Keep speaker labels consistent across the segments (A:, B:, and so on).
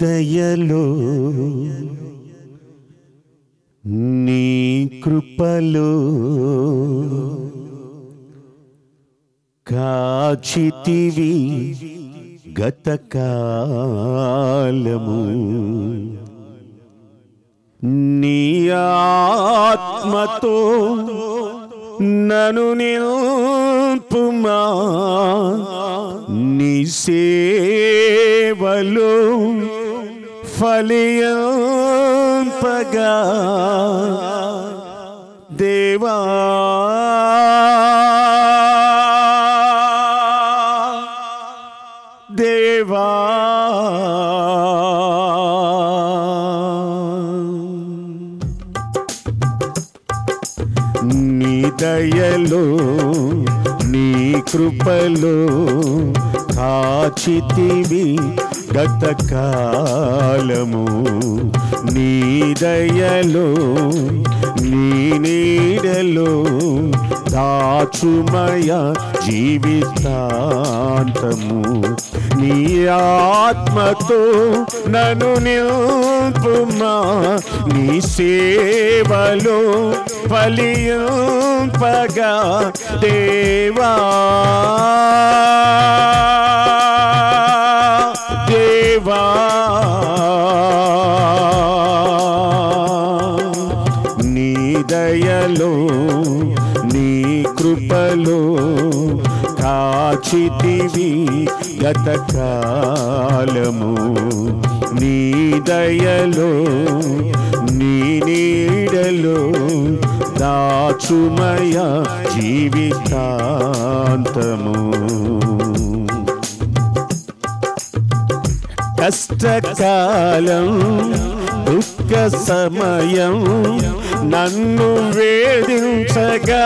A: దయలో నీ కృపలో కాచితివి గతకాలము నీ ఆత్మతో నను నిల్పుమా నీ సేవలో ఫలియంపగా దేవా దేవా నీ దయలో నీ కృపలో కాచితివి గతకాలము నీ దయలో నీ నీడలో దాచుమయ జీవితాంతము నీ ఆత్మతో నన్ను నిల్పుమా నీ సేవలో ఫలింపగా దేవా దేవా నీ దయలో నీ కృపలో కాచితివి గతకాలము నీ దయలో నీ నీడలో దాచుమయ జీవితాంతము కష్టకాలం దుఃఖ సమయం నన్ను వేధించగా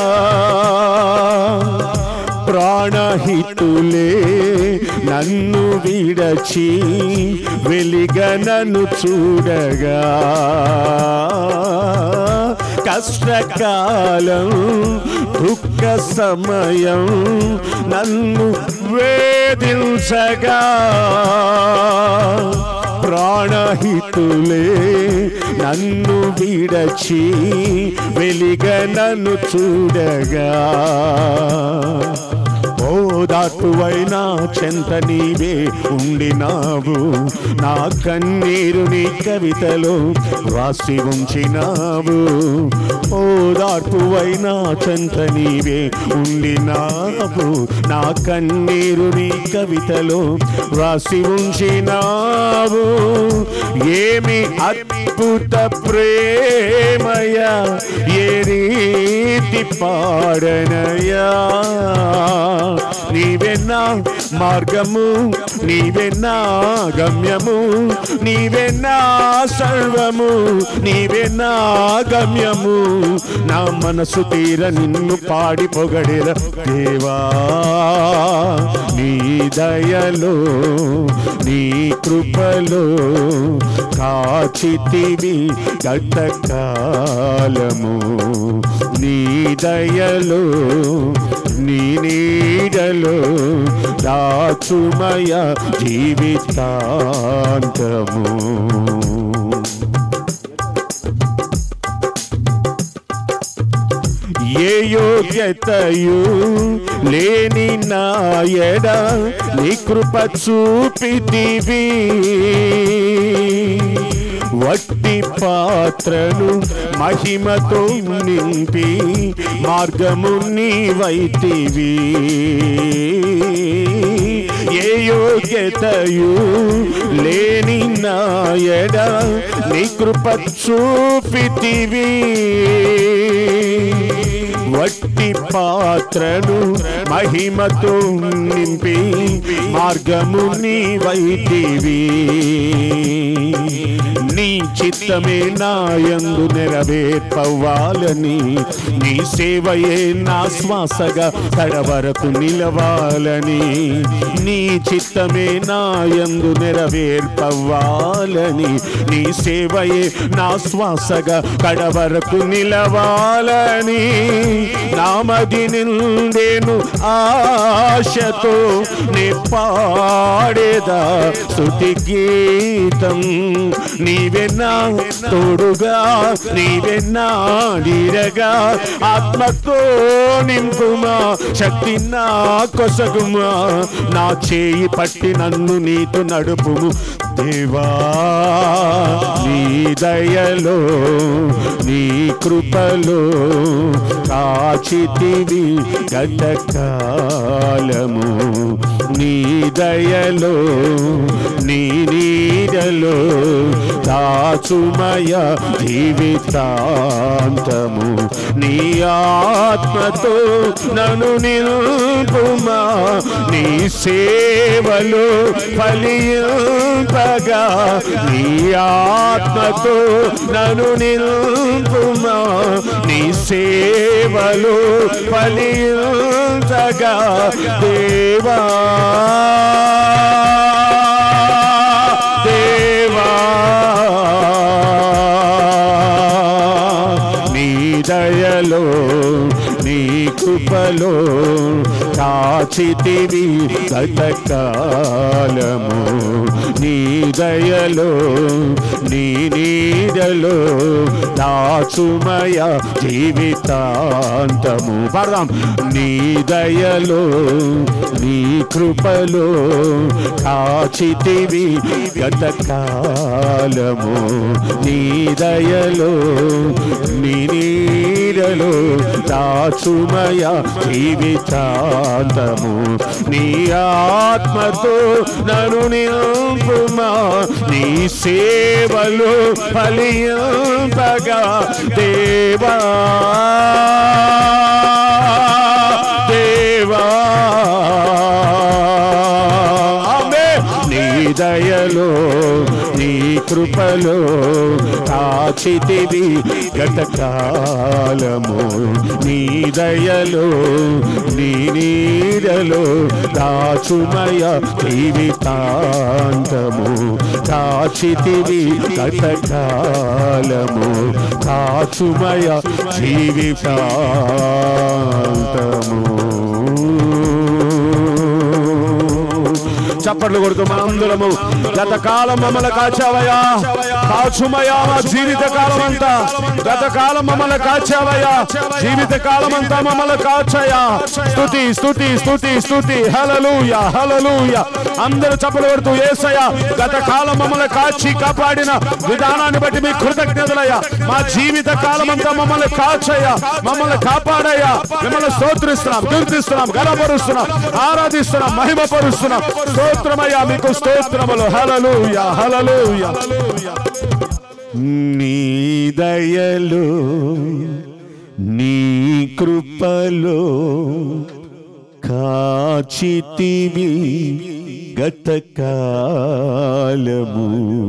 A: ప్రాణహితులే నన్ను విడచి వెలిగ నన్ను చూడగా కష్టకాలం దుఃఖ సమయం నన్ను వేధించగా ప్రాణహితులే నన్ను విడచి వెలిగ నన్ను చూడగా ఓదాటువైనా చెంత నీవే ఉండినావు నా కన్నీరు నీ కవితలో రాసి ఉంచినావు ఓదాటువైనా చెంత నీవే ఉండినావు నా కన్నీరు నీ కవితలో రాసి ఉంచినావు ఏమి అద్భుత ప్రేమయ ఏ రీతి పాడనయా నీవెన్నా మార్గము నీవెన్నా గమ్యము నీవెన్నా సర్వము నీవెన్నా గమ్యము నా మనసు తీర నిన్ను పాడి పొగడిర దేవా నీ దయలో నీ కృపలో కాచితివి గతకాలము నీ దయలో నీ నీడలో దాచుమయ జీవితాంతము ఏ యోగ్యతయు లేని నాయడ నీ కృప చూపితివి వట్టి పాత్రను మహిమతో నింపి మార్గము నీవైతివి ఏ యోగ్యతయు లేని నాయడ నీ కృప చూపితివి వట్టి పాత్రను మహిమతో నింపి మార్గము నీవైతివి నీ చిత్త చిత్తమే నాయందు నెరవేర్పవ్వాలని నీ సేవయే నా శ్వాసగా కడవరకు నిలవాలని నీ చిత్తమే నాయందు నెరవేర్పవ్వాలని నీ సేవయే నా శ్వాసగా కడవరకు నిలవాలని నామది నిండేను ఆశతో నే పాడేదా స్తుతి గీతం నీవే నా తోడుగా నీవే నా నీడగా ఆత్మతో నింపుమా శక్తి నా కొసగుమా నా చేయి పట్టి నన్ను నీతో నడుపుము దేవా నీ దయలో నీ కృపలో కాచితివి గతకాలము నీ దయలో నీ నీడలో దాచుమయ జీవితాంతము నీ ఆత్మతో నన్ను నిలుపుమా నీ సేవలో ఫలింపగా నీ ఆత్మతో నన్ను నిలుపుమా నీ సేవలో ఫలించగా దేవా దేవా నీ దయలో నీ కృపలో కాచితివి గతకాలము నీ దయలో నీ నీడలో దాచుమయ జీవితాంతము పడదాం నీ దయలో నీ కృపలో కాచితివి గతకాలము నీ దయలో నీ నీడలో దాచుమయ జీవితాంతము నీ ఆత్మతో నన్ను నింపుమా నీ సేవలు ఫలింపగా దేవా దేవా ఆమె నీ దయలో నీ కృపలో కాచితివి గతకాలము నీ దయలో నీ నీడలో దాచుమయ జీవితాంతము కాచితివి గతకాలము కాచుమయ జీవితాంతము చప్పట్లు కొడుతూ మనందరము గత కాలం మమ్మల్ని కాచావయ్యా కాచుమయా మా జీవిత కాలం అంతా గత కాలం మమ్మల్ని కాచావయ్యా జీవిత కాలం అంతా మమ్మల్ని కాచయా స్తుతి స్తుతి స్తుతి స్తుతి హలలుయ హలలుయ అందరూ చప్పలు కొడుతూ ఏసయ్యా గత కాలం మమ్మల్ని కాచి కాపాడిన విధానాన్ని బట్టి మీ కృతజ్ఞతలయ్యా మా జీవిత కాలం అంతా మమ్మల్ని కాచయ్యా మమ్మల్ని కాపాడయ్యా మిమ్మల్ని స్తోత్రిస్తున్నాం కీర్తిస్తున్నాం గణపరుస్తున్నాం ఆరాధిస్తున్నాం మహిమపరుస్తున్నాం స్తోత్రమయ్యా మీకు స్తోత్రములు హలలుయ హలలుయ నీ దయలో నీ కృపలో కాచితివి గతకాలము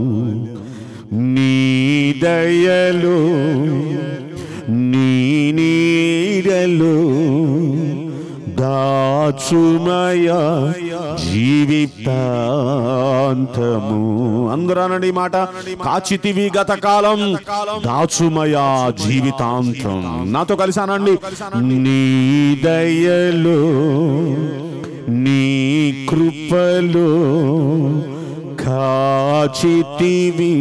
A: నీ దయలో నీ నీడలో దాచుమయ జీవితాంతము అందరూ అనండి ఈ మాట కాచితివి గత కాలం దాచుమయ జీవితాంతం నాతో కలిసి అనండి నీ దయలో నీ కృపలో కాచితివి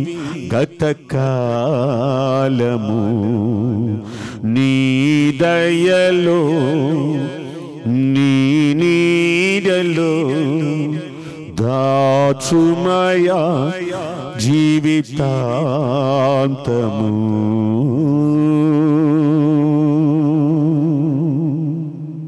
A: గతకాలము నీ దయలో నీ నీడలో దాచుమయ జీవితాంతము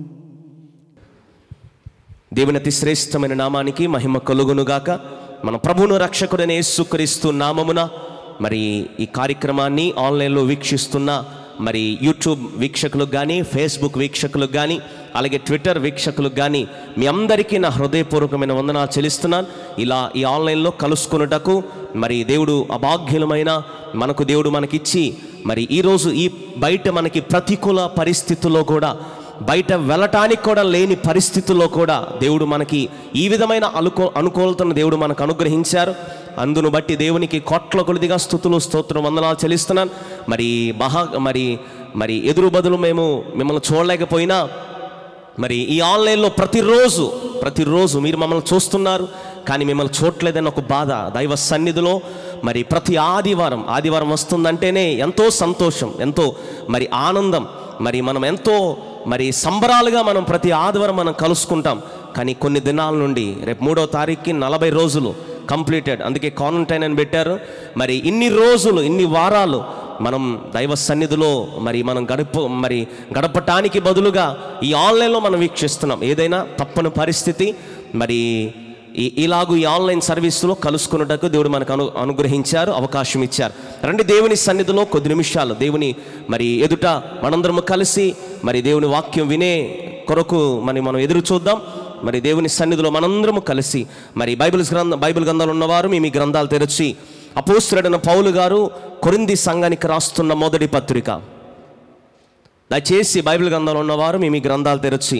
B: దేవుని అతి శ్రేష్టమైన నామానికి మహిమ కలుగునుగాక మన ప్రభువును రక్షకుడనే యేసుక్రీస్తు నామమున మరి ఈ కార్యక్రమాన్ని ఆన్లైన్లో వీక్షిస్తున్న మరి యూట్యూబ్ వీక్షకులకు కానీ ఫేస్బుక్ వీక్షకులకు కానీ అలాగే ట్విట్టర్ వీక్షకులకు కానీ మీ అందరికీ నా హృదయపూర్వకమైన వందనాలు చెల్లిస్తున్నాను ఇలా ఈ ఆన్లైన్లో కలుసుకున్నటకు మరి దేవుడు అభాగ్యులమైన మనకు దేవుడు మనకిచ్చి మరి ఈరోజు ఈ బయట మనకి ప్రతికూల పరిస్థితుల్లో కూడా బయట వెళ్ళటానికి కూడా లేని పరిస్థితుల్లో కూడా దేవుడు మనకి ఈ విధమైన అనుకూ అనుకూలతను దేవుడు మనకు అనుగ్రహించారు అందును బట్టి దేవునికి కోట్ల కొలిదిగా స్థుతులు స్తోత్రం వందనాలు చెల్లిస్తున్నాను మరి మహా మరి మరి ఎదురు బదులు మేము మిమ్మల్ని చూడలేకపోయినా మరి ఈ ఆన్లైన్లో ప్రతిరోజు ప్రతిరోజు మీరు మమ్మల్ని చూస్తున్నారు కానీ మిమ్మల్ని చూడలేదని ఒక బాధ దైవ సన్నిధిలో మరి ప్రతి ఆదివారం ఆదివారం వస్తుందంటేనే ఎంతో సంతోషం ఎంతో మరి ఆనందం మరి మనం ఎంతో మరి సంబరాలుగా మనం ప్రతి ఆదివారం మనం కలుసుకుంటాం కానీ కొన్ని దినాల నుండి రేపు మూడో తారీఖుకి నలభై రోజులు కంప్లీటెడ్ అందుకే క్వారంటైన్ అని పెట్టారు మరి ఇన్ని రోజులు ఇన్ని వారాలు మనం దైవ సన్నిధిలో మరి మనం గడప మరి గడపటానికి బదులుగా ఈ ఆన్లైన్లో మనం వీక్షిస్తున్నాం ఏదైనా తప్పని పరిస్థితి మరి ఈ- ఇలాగూ ఈ ఆన్లైన్ సర్వీస్లో కలుసుకున్నటకు దేవుడు మనకు అను అనుగ్రహించారు అవకాశం ఇచ్చారు రండి దేవుని సన్నిధిలో కొద్ది నిమిషాలు దేవుని మరి ఎదుట మనందరము కలిసి మరి దేవుని వాక్యం వినే కొరకు మరి మనం ఎదురు చూద్దాం మరి దేవుని సన్నిధిలో మనందరము కలిసి మరి బైబిల్ గ్రంథ బైబిల్ గ్రంథాలు ఉన్నవారు మీ మీ గ్రంథాలు తెరచి అపోస్తుడైన పౌలు గారు కొరింది సంఘానికి రాస్తున్న మొదటి పత్రిక దయచేసి బైబిల్ గ్రంథాలు ఉన్నవారు మీ మీ గ్రంథాలు తెరచి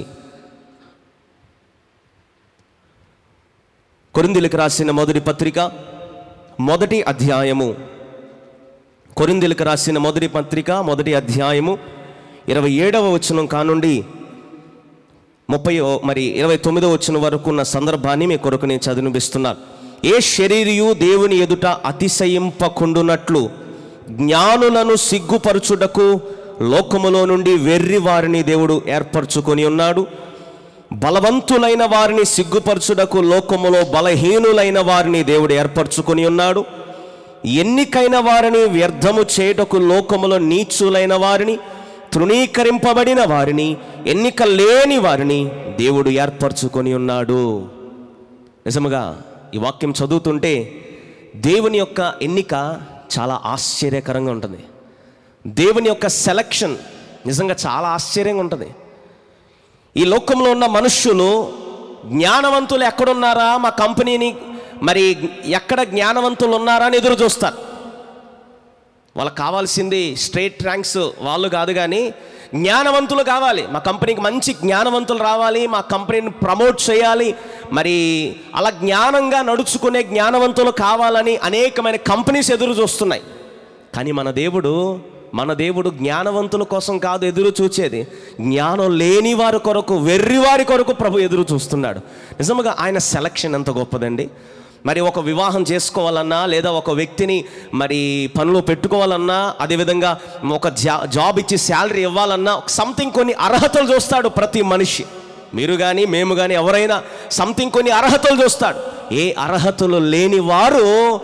B: కొరిందిలకు రాసిన మొదటి పత్రిక మొదటి అధ్యాయము కొరిందిలకు రాసిన మొదటి పత్రిక మొదటి అధ్యాయము ఇరవై ఏడవ వచనం కానుండి ముప్పై మరి ఇరవై తొమ్మిదో వచ్చిన వరకు ఉన్న సందర్భాన్ని మీ కొరకు నేను చదివిపిస్తున్నాను ఏ శరీరియు దేవుని ఎదుట అతిశయింపకుండునట్లు జ్ఞానులను సిగ్గుపరచుటకు లోకములో నుండి వెర్రి వారిని దేవుడు ఏర్పరచుకొని ఉన్నాడు బలవంతులైన వారిని సిగ్గుపరచుటకు లోకములో బలహీనులైన వారిని దేవుడు ఏర్పరచుకొని ఉన్నాడు ఎన్నికైన వారిని వ్యర్థము చేయుటకు లోకములో నీచులైన వారిని తృణీకరింపబడిన వారిని ఎన్నిక లేని వారిని దేవుడు ఏర్పరచుకొని ఉన్నాడు నిజముగా ఈ వాక్యం చదువుతుంటే దేవుని యొక్క ఎన్నిక చాలా ఆశ్చర్యకరంగా ఉంటుంది దేవుని యొక్క సెలక్షన్ నిజంగా చాలా ఆశ్చర్యంగా ఉంటుంది ఈ లోకంలో ఉన్న మనుష్యులు జ్ఞానవంతులు ఎక్కడున్నారా మా కంపెనీని మరి ఎక్కడ జ్ఞానవంతులు ఉన్నారా అని ఎదురు చూస్తారు వాళ్ళకి కావాల్సింది స్ట్రేట్ ర్యాంక్స్ వాళ్ళు కాదు కానీ జ్ఞానవంతులు కావాలి మా కంపెనీకి మంచి జ్ఞానవంతులు రావాలి మా కంపెనీని ప్రమోట్ చేయాలి మరి అలా జ్ఞానంగా నడుచుకునే జ్ఞానవంతులు కావాలని అనేకమైన కంపెనీస్ ఎదురు చూస్తున్నాయి కానీ మన దేవుడు మన దేవుడు జ్ఞానవంతుల కోసం కాదు ఎదురు చూచేది జ్ఞానం లేని వారి కొరకు వెర్రి వారి కొరకు ప్రభు ఎదురు చూస్తున్నాడు నిజంగా ఆయన సెలక్షన్ ఎంత గొప్పదండి మరి ఒక వివాహం చేసుకోవాలన్నా లేదా ఒక వ్యక్తిని మరి పనిలో పెట్టుకోవాలన్నా అదేవిధంగా ఒక జా జాబ్ ఇచ్చి శాలరీ ఇవ్వాలన్నా సంథింగ్ కొన్ని అర్హతలు చూస్తాడు ప్రతి మనిషి మీరు కానీ మేము కానీ ఎవరైనా సంథింగ్ కొన్ని అర్హతలు చూస్తాడు ఏ అర్హతలు లేని వారు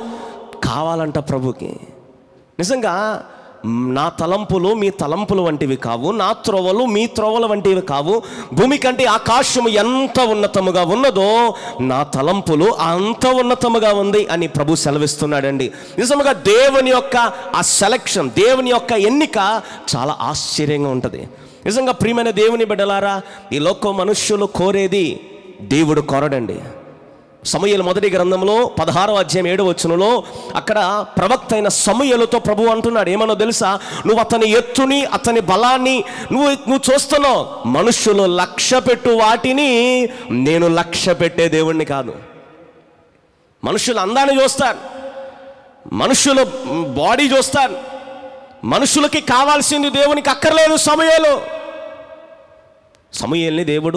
B: కావాలంట ప్రభుకి నిజంగా మ్, నా తలంపులు మీ తలంపులు వంటివి కావు నా త్రోవలు మీ త్రోవల వంటివి కావు భూమి కంటే ఆకాశము ఎంత ఉన్నతముగా ఉన్నదో నా తలంపులు అంత ఉన్నతముగా ఉంది అని ప్రభు సెలవిస్తున్నాడండి నిజముగా దేవుని యొక్క ఆ సెలక్షన్ దేవుని యొక్క ఎన్నిక చాలా ఆశ్చర్యంగా ఉంటుంది నిజంగా ప్రియమైన దేవుని బిడ్డలారా ఈ లోక మనుష్యులు కోరేది దేవుడు కోరడండి సమూయేలు మొదటి గ్రంథంలో పదహారవ అధ్యాయం ఏడు వచనంలో అక్కడ ప్రవక్త అయిన సమూయేలుతో ప్రభు అంటున్నాడు ఏమనో తెలుసా నువ్వు అతని ఎత్తుని అతని బలాన్ని నువ్వు నువ్వు చూస్తున్నావు మనుష్యులు లక్ష్య పెట్టు వాటిని నేను లక్ష్య పెట్టే దేవుణ్ణి కాదు మనుషులు అందాన్ని చూస్తారు మనుషుల బాడీ చూస్తారు మనుషులకి కావాల్సింది దేవునికి అక్కర్లేదు సమయాలు సమూయేల్ని దేవుడు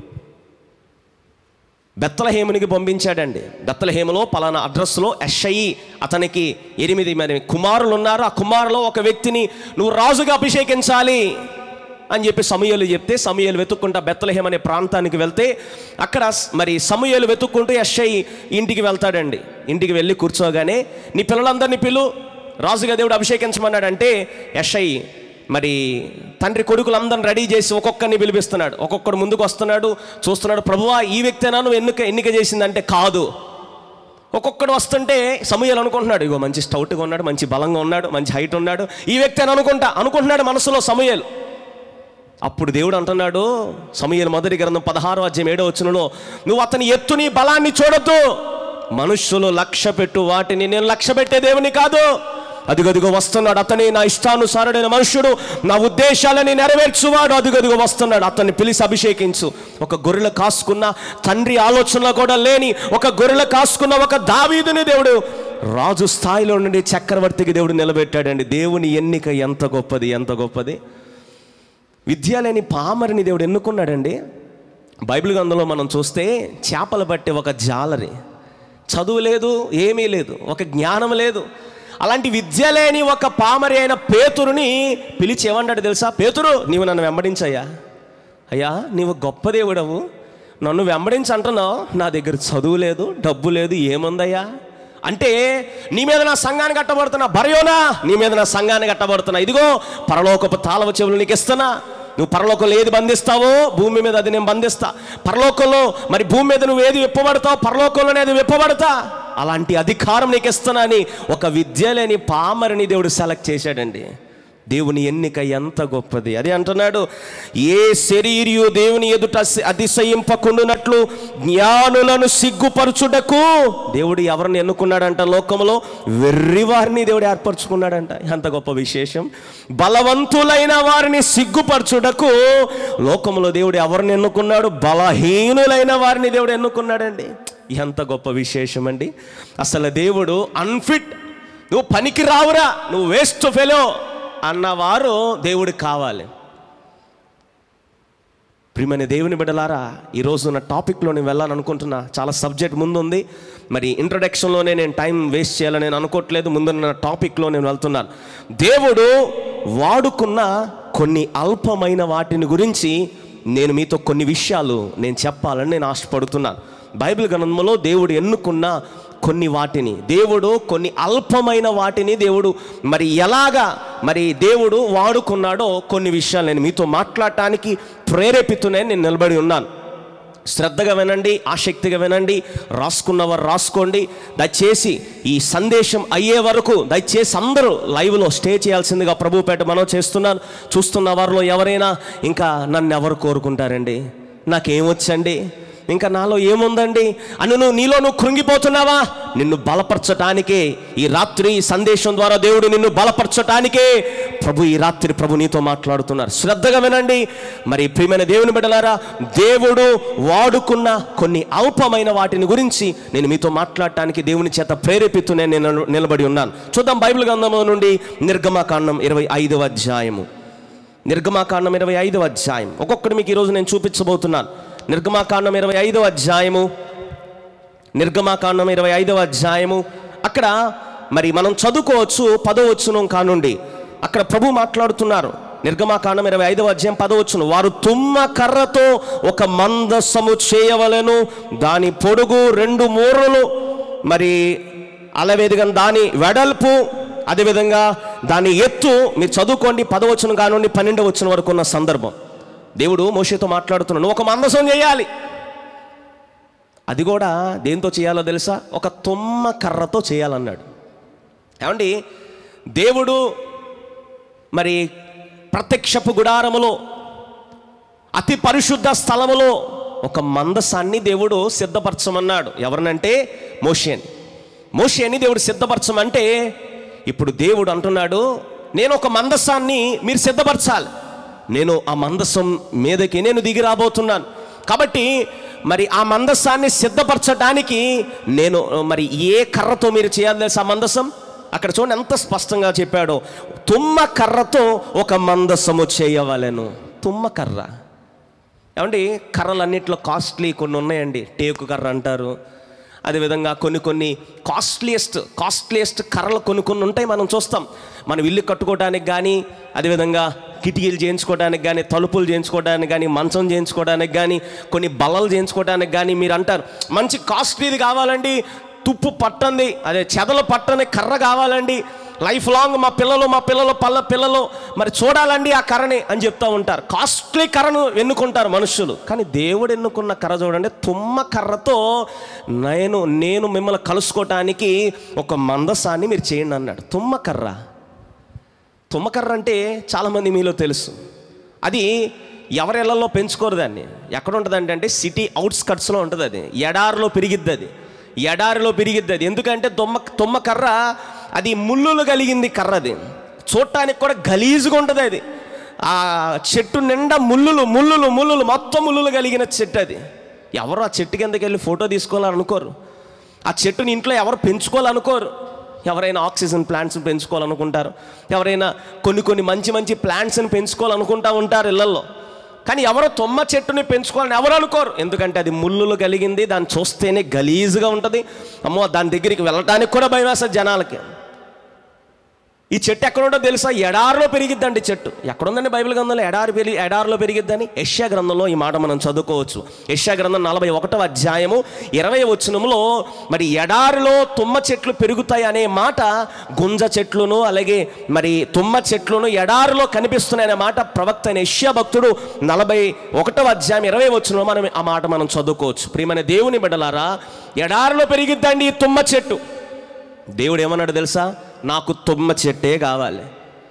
B: బెత్తలహేమునికి పంపించాడండి బెత్తలహేములో పలానా అడ్రస్లో ఎస్ఐ అతనికి ఎనిమిది మరి కుమారులు ఉన్నారు ఆ కుమారులో ఒక వ్యక్తిని నువ్వు రాజుగా అభిషేకించాలి అని చెప్పి సమూయేలు చెప్తే సమూయేలు వెతుక్కుంటా బెత్తలహేమ్ అనే ప్రాంతానికి వెళ్తే అక్కడ స్- మరి సమూయేలు వెతుక్కుంటూ ఎస్ఐ ఇంటికి వెళ్తాడండి ఇంటికి వెళ్ళి కూర్చోగానే నీ పిల్లలందరినీ పిలు రాజుగా దేవుడు అభిషేకించమన్నాడంటే ఎస్ఐ మరి తండ్రి కొడుకులందరిని రెడీ చేసి ఒక్కొక్కరిని పిలిపిస్తున్నాడు ఒక్కొక్కడు ముందుకు వస్తున్నాడు చూస్తున్నాడు ప్రభువా ఈ వ్యక్తేనా నువ్వు ఎన్నిక ఎన్నిక చేసిందంటే కాదు ఒక్కొక్కడు వస్తుంటే సమయాలు అనుకుంటున్నాడు ఇగో మంచి స్టౌట్గా ఉన్నాడు మంచి బలంగా ఉన్నాడు మంచి హైట్ ఉన్నాడు ఈ వ్యక్తి అని అనుకుంటా అనుకుంటున్నాడు మనసులో సమయాలు అప్పుడు దేవుడు అంటున్నాడు సమయలు మొదటి గ్రంథం పదహారు అధ్యాయం ఏడో వచ్చినలో నువ్వు అతని ఎత్తుని బలాన్ని చూడొద్దు మనుష్యులు లక్ష్య పెట్టు వాటిని నేను లక్ష్య పెట్టే దేవుని కాదు అదిగదిగో వస్తున్నాడు అతని నా ఇష్టానుసారుడైన మనుష్యుడు నా ఉద్దేశాలని నెరవేర్చువాడు అదిగదిగో వస్తున్నాడు అతన్ని పిలిచి అభిషేకించు ఒక గొర్రెల కాసుకున్న తండ్రి ఆలోచనలో కూడా లేని ఒక గొర్రెల కాసుకున్న ఒక దావీదుని దేవుడు రాజు స్థాయిలో నుండి చక్రవర్తికి దేవుడు నిలబెట్టాడండి దేవుని ఎన్నిక ఎంత గొప్పది ఎంత గొప్పది విద్య లేని పామరిని దేవుడు ఎన్నుకున్నాడండి బైబిల్ గ్రంథంలో మనం చూస్తే చేపలు పట్టే ఒక జాలరి చదువు లేదు ఏమీ లేదు ఒక జ్ఞానం లేదు అలాంటి విద్య లేని ఒక పామరి అయిన పేతురుని పిలిచి ఏమన్నాడు తెలుసా పేతురు నీవు నన్ను వెంబడించయ్యా అయ్యా నీవు గొప్ప దేవుడవు నన్ను వెంబడించి అంటున్నావు నా దగ్గర చదువు లేదు డబ్బు లేదు ఏముందయ్యా అంటే నీ మీద నా సంఘాన్ని కట్టబడుతున్నా బరయోనా నీ మీద నా సంఘాన్ని కట్టబడుతున్నా ఇదిగో పరలోకపు తాళవ చెవులు నీకు ఇస్తున్నా నువ్వు పరలోకంలో ఏది బంధిస్తావో భూమి మీద అది నేను బంధిస్తా పరలోకంలో మరి భూమి మీద నువ్వు ఏది విప్పబడతావు పరలోకంలోనే అది విప్పబడతా అలాంటి అధికారం నీకు ఇస్తున్నా అని ఒక విద్య లేని పామరిని దేవుడు సెలెక్ట్ చేశాడండి దేవుని ఎన్నిక ఎంత గొప్పది అది అంటున్నాడు ఏ శరీరియు దేవుని ఎదుట అసి- అతిశయింపకుండునట్లు జ్ఞానులను సిగ్గుపరచుటకు దేవుడు ఎవరిని ఎన్నుకున్నాడంట లోకంలో వెర్రి వారిని దేవుడు ఏర్పరచుకున్నాడంట ఎంత గొప్ప విశేషం బలవంతులైన వారిని సిగ్గుపరచుటకు లోకంలో దేవుడు ఎవరిని ఎన్నుకున్నాడు బలహీనులైన వారిని దేవుడు ఎన్నుకున్నాడండి ఎంత గొప్ప విశేషం అండి అసలు దేవుడు అన్ఫిట్ నువ్వు పనికి రావురా నువ్వు వేస్ట్ ఫెలో అన్నవారు దేవుడికి కావాలి ప్రియమైన దేవుని బిడ్డలారా ఈరోజు నా టాపిక్లో నేను వెళ్ళాలనుకుంటున్నా చాలా సబ్జెక్ట్ ముందుంది మరి ఇంట్రడక్షన్లోనే నేను టైం వేస్ట్ చేయాలని నేను అనుకోవట్లేదు ముందు నా టాపిక్లో నేను వెళ్తున్నాను దేవుడు వాడుకున్న కొన్ని అల్పమైన వాటిని గురించి నేను మీతో కొన్ని విషయాలు నేను చెప్పాలని నేను ఆశపడుతున్నాను బైబిల్ గ్రంథంలో దేవుడు ఎన్నుకున్న కొన్ని వాటిని దేవుడు కొన్ని అల్పమైన వాటిని దేవుడు మరి ఎలాగా మరి దేవుడు వాడుకున్నాడో కొన్ని విషయాలు నేను మీతో మాట్లాడటానికి ప్రేరేపితూనే నేను నిలబడి ఉన్నాను శ్రద్ధగా వినండి ఆసక్తిగా వినండి రాసుకున్నవారు రాసుకోండి దయచేసి ఈ సందేశం అయ్యే వరకు దయచేసి అందరూ లైవ్లో స్టే చేయాల్సిందిగా ప్రభుపేట మనం చేస్తున్నాను చూస్తున్న వారిలో ఎవరైనా ఇంకా నన్ను ఎవరు కోరుకుంటారండి నాకేమొచ్చండి ఇంకా నాలో ఏముందండి అని నువ్వు నీలో నువ్వు కృంగిపోతున్నావా నిన్ను బలపరచటానికే ఈ రాత్రి ఈ సందేశం ద్వారా దేవుడు నిన్ను బలపరచటానికే ప్రభు ఈ రాత్రి ప్రభు నీతో మాట్లాడుతున్నారు శ్రద్ధగా వినండి మరి ప్రియమైన దేవుని బిడ్డలారా దేవుడు వాడుకున్న కొన్ని అల్పమైన వాటిని గురించి నేను మీతో మాట్లాడటానికి దేవుని చేత ప్రేరేపితూనే నేను నిలబడి ఉన్నాను చూద్దాం బైబిల్ గ్రంథంలో నుండి నిర్గమకాండం ఇరవై ఐదవ అధ్యాయము నిర్గమాకాండం ఇరవై ఐదవ అధ్యాయం ఒక్కొక్కటి మీకు ఈరోజు నేను చూపించబోతున్నాను నిర్గమాకాండం ఇరవై ఐదవ అధ్యాయము నిర్గమాకాండం ఇరవై ఐదవ అధ్యాయము అక్కడ మరి మనం చదువుకోవచ్చు పదవచ్చును కానుండి అక్కడ ప్రభు మాట్లాడుతున్నారు నిర్గమాకాండం ఇరవై ఐదవ అధ్యాయం పదవచ్చును వారు తుమ్మ కర్రతో ఒక మందస్సము చేయవలెను దాని పొడుగు రెండు మూరలు మరి అలవేదిగా దాని వెడల్పు అదేవిధంగా దాని ఎత్తు మీరు చదువుకోండి పదవచ్చును కానుండి పన్నెండు వచ్చిన వరకు ఉన్న సందర్భం దేవుడు మోషేతో మాట్లాడుతున్నాడు "నువ్వు ఒక మందసం చేయాలి అది కూడా దేంతో చేయాలో తెలుసా ఒక తుమ్మ కర్రతో చేయాలన్నాడు ఏమండి దేవుడు మరి ప్రత్యక్షపు గుడారములో అతి పరిశుద్ధ స్థలములో ఒక మందసాన్ని దేవుడు సిద్ధపరచమన్నాడు ఎవరినంటే మోషేని మోషేని దేవుడు సిద్ధపరచమంటే ఇప్పుడు దేవుడు అంటున్నాడు నేను ఒక మందసాన్ని మీరు సిద్ధపరచాలి నేను ఆ మందసం మీదకి నేను దిగి రాబోతున్నాను కాబట్టి మరి ఆ మందసాన్ని సిద్ధపరచడానికి నేను మరి ఏ కర్రతో మీరు చేయాలి తెలుసా ఆ మందసం అక్కడ చూడండి ఎంత స్పష్టంగా చెప్పాడో తుమ్మ కర్రతో ఒక మందసము చేయవలెను తుమ్మ కర్ర ఏమండి కర్రలన్నింటిలో కాస్ట్లీ కొన్ని ఉన్నాయండి టేకు కర్ర అంటారు అదేవిధంగా కొన్ని కొన్ని కాస్ట్లీయెస్ట్ కాస్ట్లీయెస్ట్ కర్రలు కొన్ని కొన్ని ఉంటాయి మనం చూస్తాం మనం ఇల్లు కట్టుకోవడానికి కానీ అదేవిధంగా కిటికీలు చేయించుకోవడానికి కానీ తలుపులు చేయించుకోవడానికి కానీ మంచం చేయించుకోవడానికి కానీ కొన్ని బల్లలు చేయించుకోవడానికి కానీ మీరు అంటారు మంచి కాస్ట్లీది కావాలండి తుప్పు పట్టంది అదే చెదలు పట్టని కర్ర కావాలండి లైఫ్ లాంగ్ మా పిల్లలు మా పిల్లలు పల్ల పిల్లలు మరి చూడాలండి ఆ కర్రని అని చెప్తూ ఉంటారు కాస్ట్లీ కర్రను ఎన్నుకుంటారు మనుషులు కానీ దేవుడు ఎన్నుకున్న కర్ర చూడండి తుమ్మ కర్రతో నేను నేను మిమ్మల్ని కలుసుకోవటానికి ఒక మందసాన్ని మీరు చేయండి అన్నాడు తుమ్మ కర్ర తుమ్మకర్ర అంటే చాలామంది మీలో తెలుసు అది ఎవరి ఇళ్లలో పెంచుకోరు దాన్ని ఎక్కడ ఉంటుంది అంటే సిటీ అవుట్స్కట్స్లో ఉంటుంది అది ఎడారిలో పెరిగిద్ది అది ఎడారిలో పెరిగిద్ది అది ఎందుకంటే తుమ్మ తుమ్మ కర్ర అది ముళ్ళులు కలిగింది కర్ర అది చూడటానికి కూడా గలీజుగా ఉంటుంది అది ఆ చెట్టు నిండా ముళ్ళులు ముళ్ళులు ముళ్ళులు మొత్తం ముళ్ళులు కలిగిన చెట్టు అది ఎవరు ఆ చెట్టు కిందకి వెళ్ళి ఫోటో తీసుకోవాలనుకోరు ఆ చెట్టుని ఇంట్లో ఎవరు పెంచుకోవాలనుకోరు ఎవరైనా ఆక్సిజన్ ప్లాంట్స్ పెంచుకోవాలనుకుంటారు ఎవరైనా కొన్ని కొన్ని మంచి మంచి ప్లాంట్స్ని పెంచుకోవాలనుకుంటా ఉంటారు ఇళ్లలో కానీ ఎవరో తొమ్మ చెట్టుని పెంచుకోవాలని ఎవరు అనుకోరు ఎందుకంటే అది ముళ్ళులు కలిగింది దాన్ని చూస్తేనే గలీజుగా ఉంటుంది అమ్మో దాని దగ్గరికి వెళ్ళటానికి కూడా భయం వేస్తుంది జనాలకి ఈ చెట్టు ఎక్కడుంటో తెలుసా ఎడారిలో పెరిగిద్దండి చెట్టు ఎక్కడుందండి బైబిల్ గ్రంథంలో ఎడారి పెరిగి ఎడారిలో పెరిగిద్దని యష్యా గ్రంథంలో ఈ మాట మనం చదువుకోవచ్చు యష్యా గ్రంథం నలభై ఒకటో అధ్యాయము ఇరవై వచనంలో మరి ఎడారిలో తుమ్మ చెట్లు పెరుగుతాయి అనే మాట గుంజ చెట్లును అలాగే మరి తుమ్మ చెట్లును ఎడారిలో కనిపిస్తున్నాయనే మాట ప్రవక్త అయిన యష్యా భక్తుడు నలభై ఒకటో అధ్యాయం ఇరవై వచనంలో మనం ఆ మాట మనం చదువుకోవచ్చు ప్రియమైన దేవుని బిడ్డలారా ఎడారిలో పెరిగిద్దండి ఈ తుమ్మ చెట్టు దేవుడు ఏమన్నాడు తెలుసా నాకు తుమ్మ చెట్టే కావాలి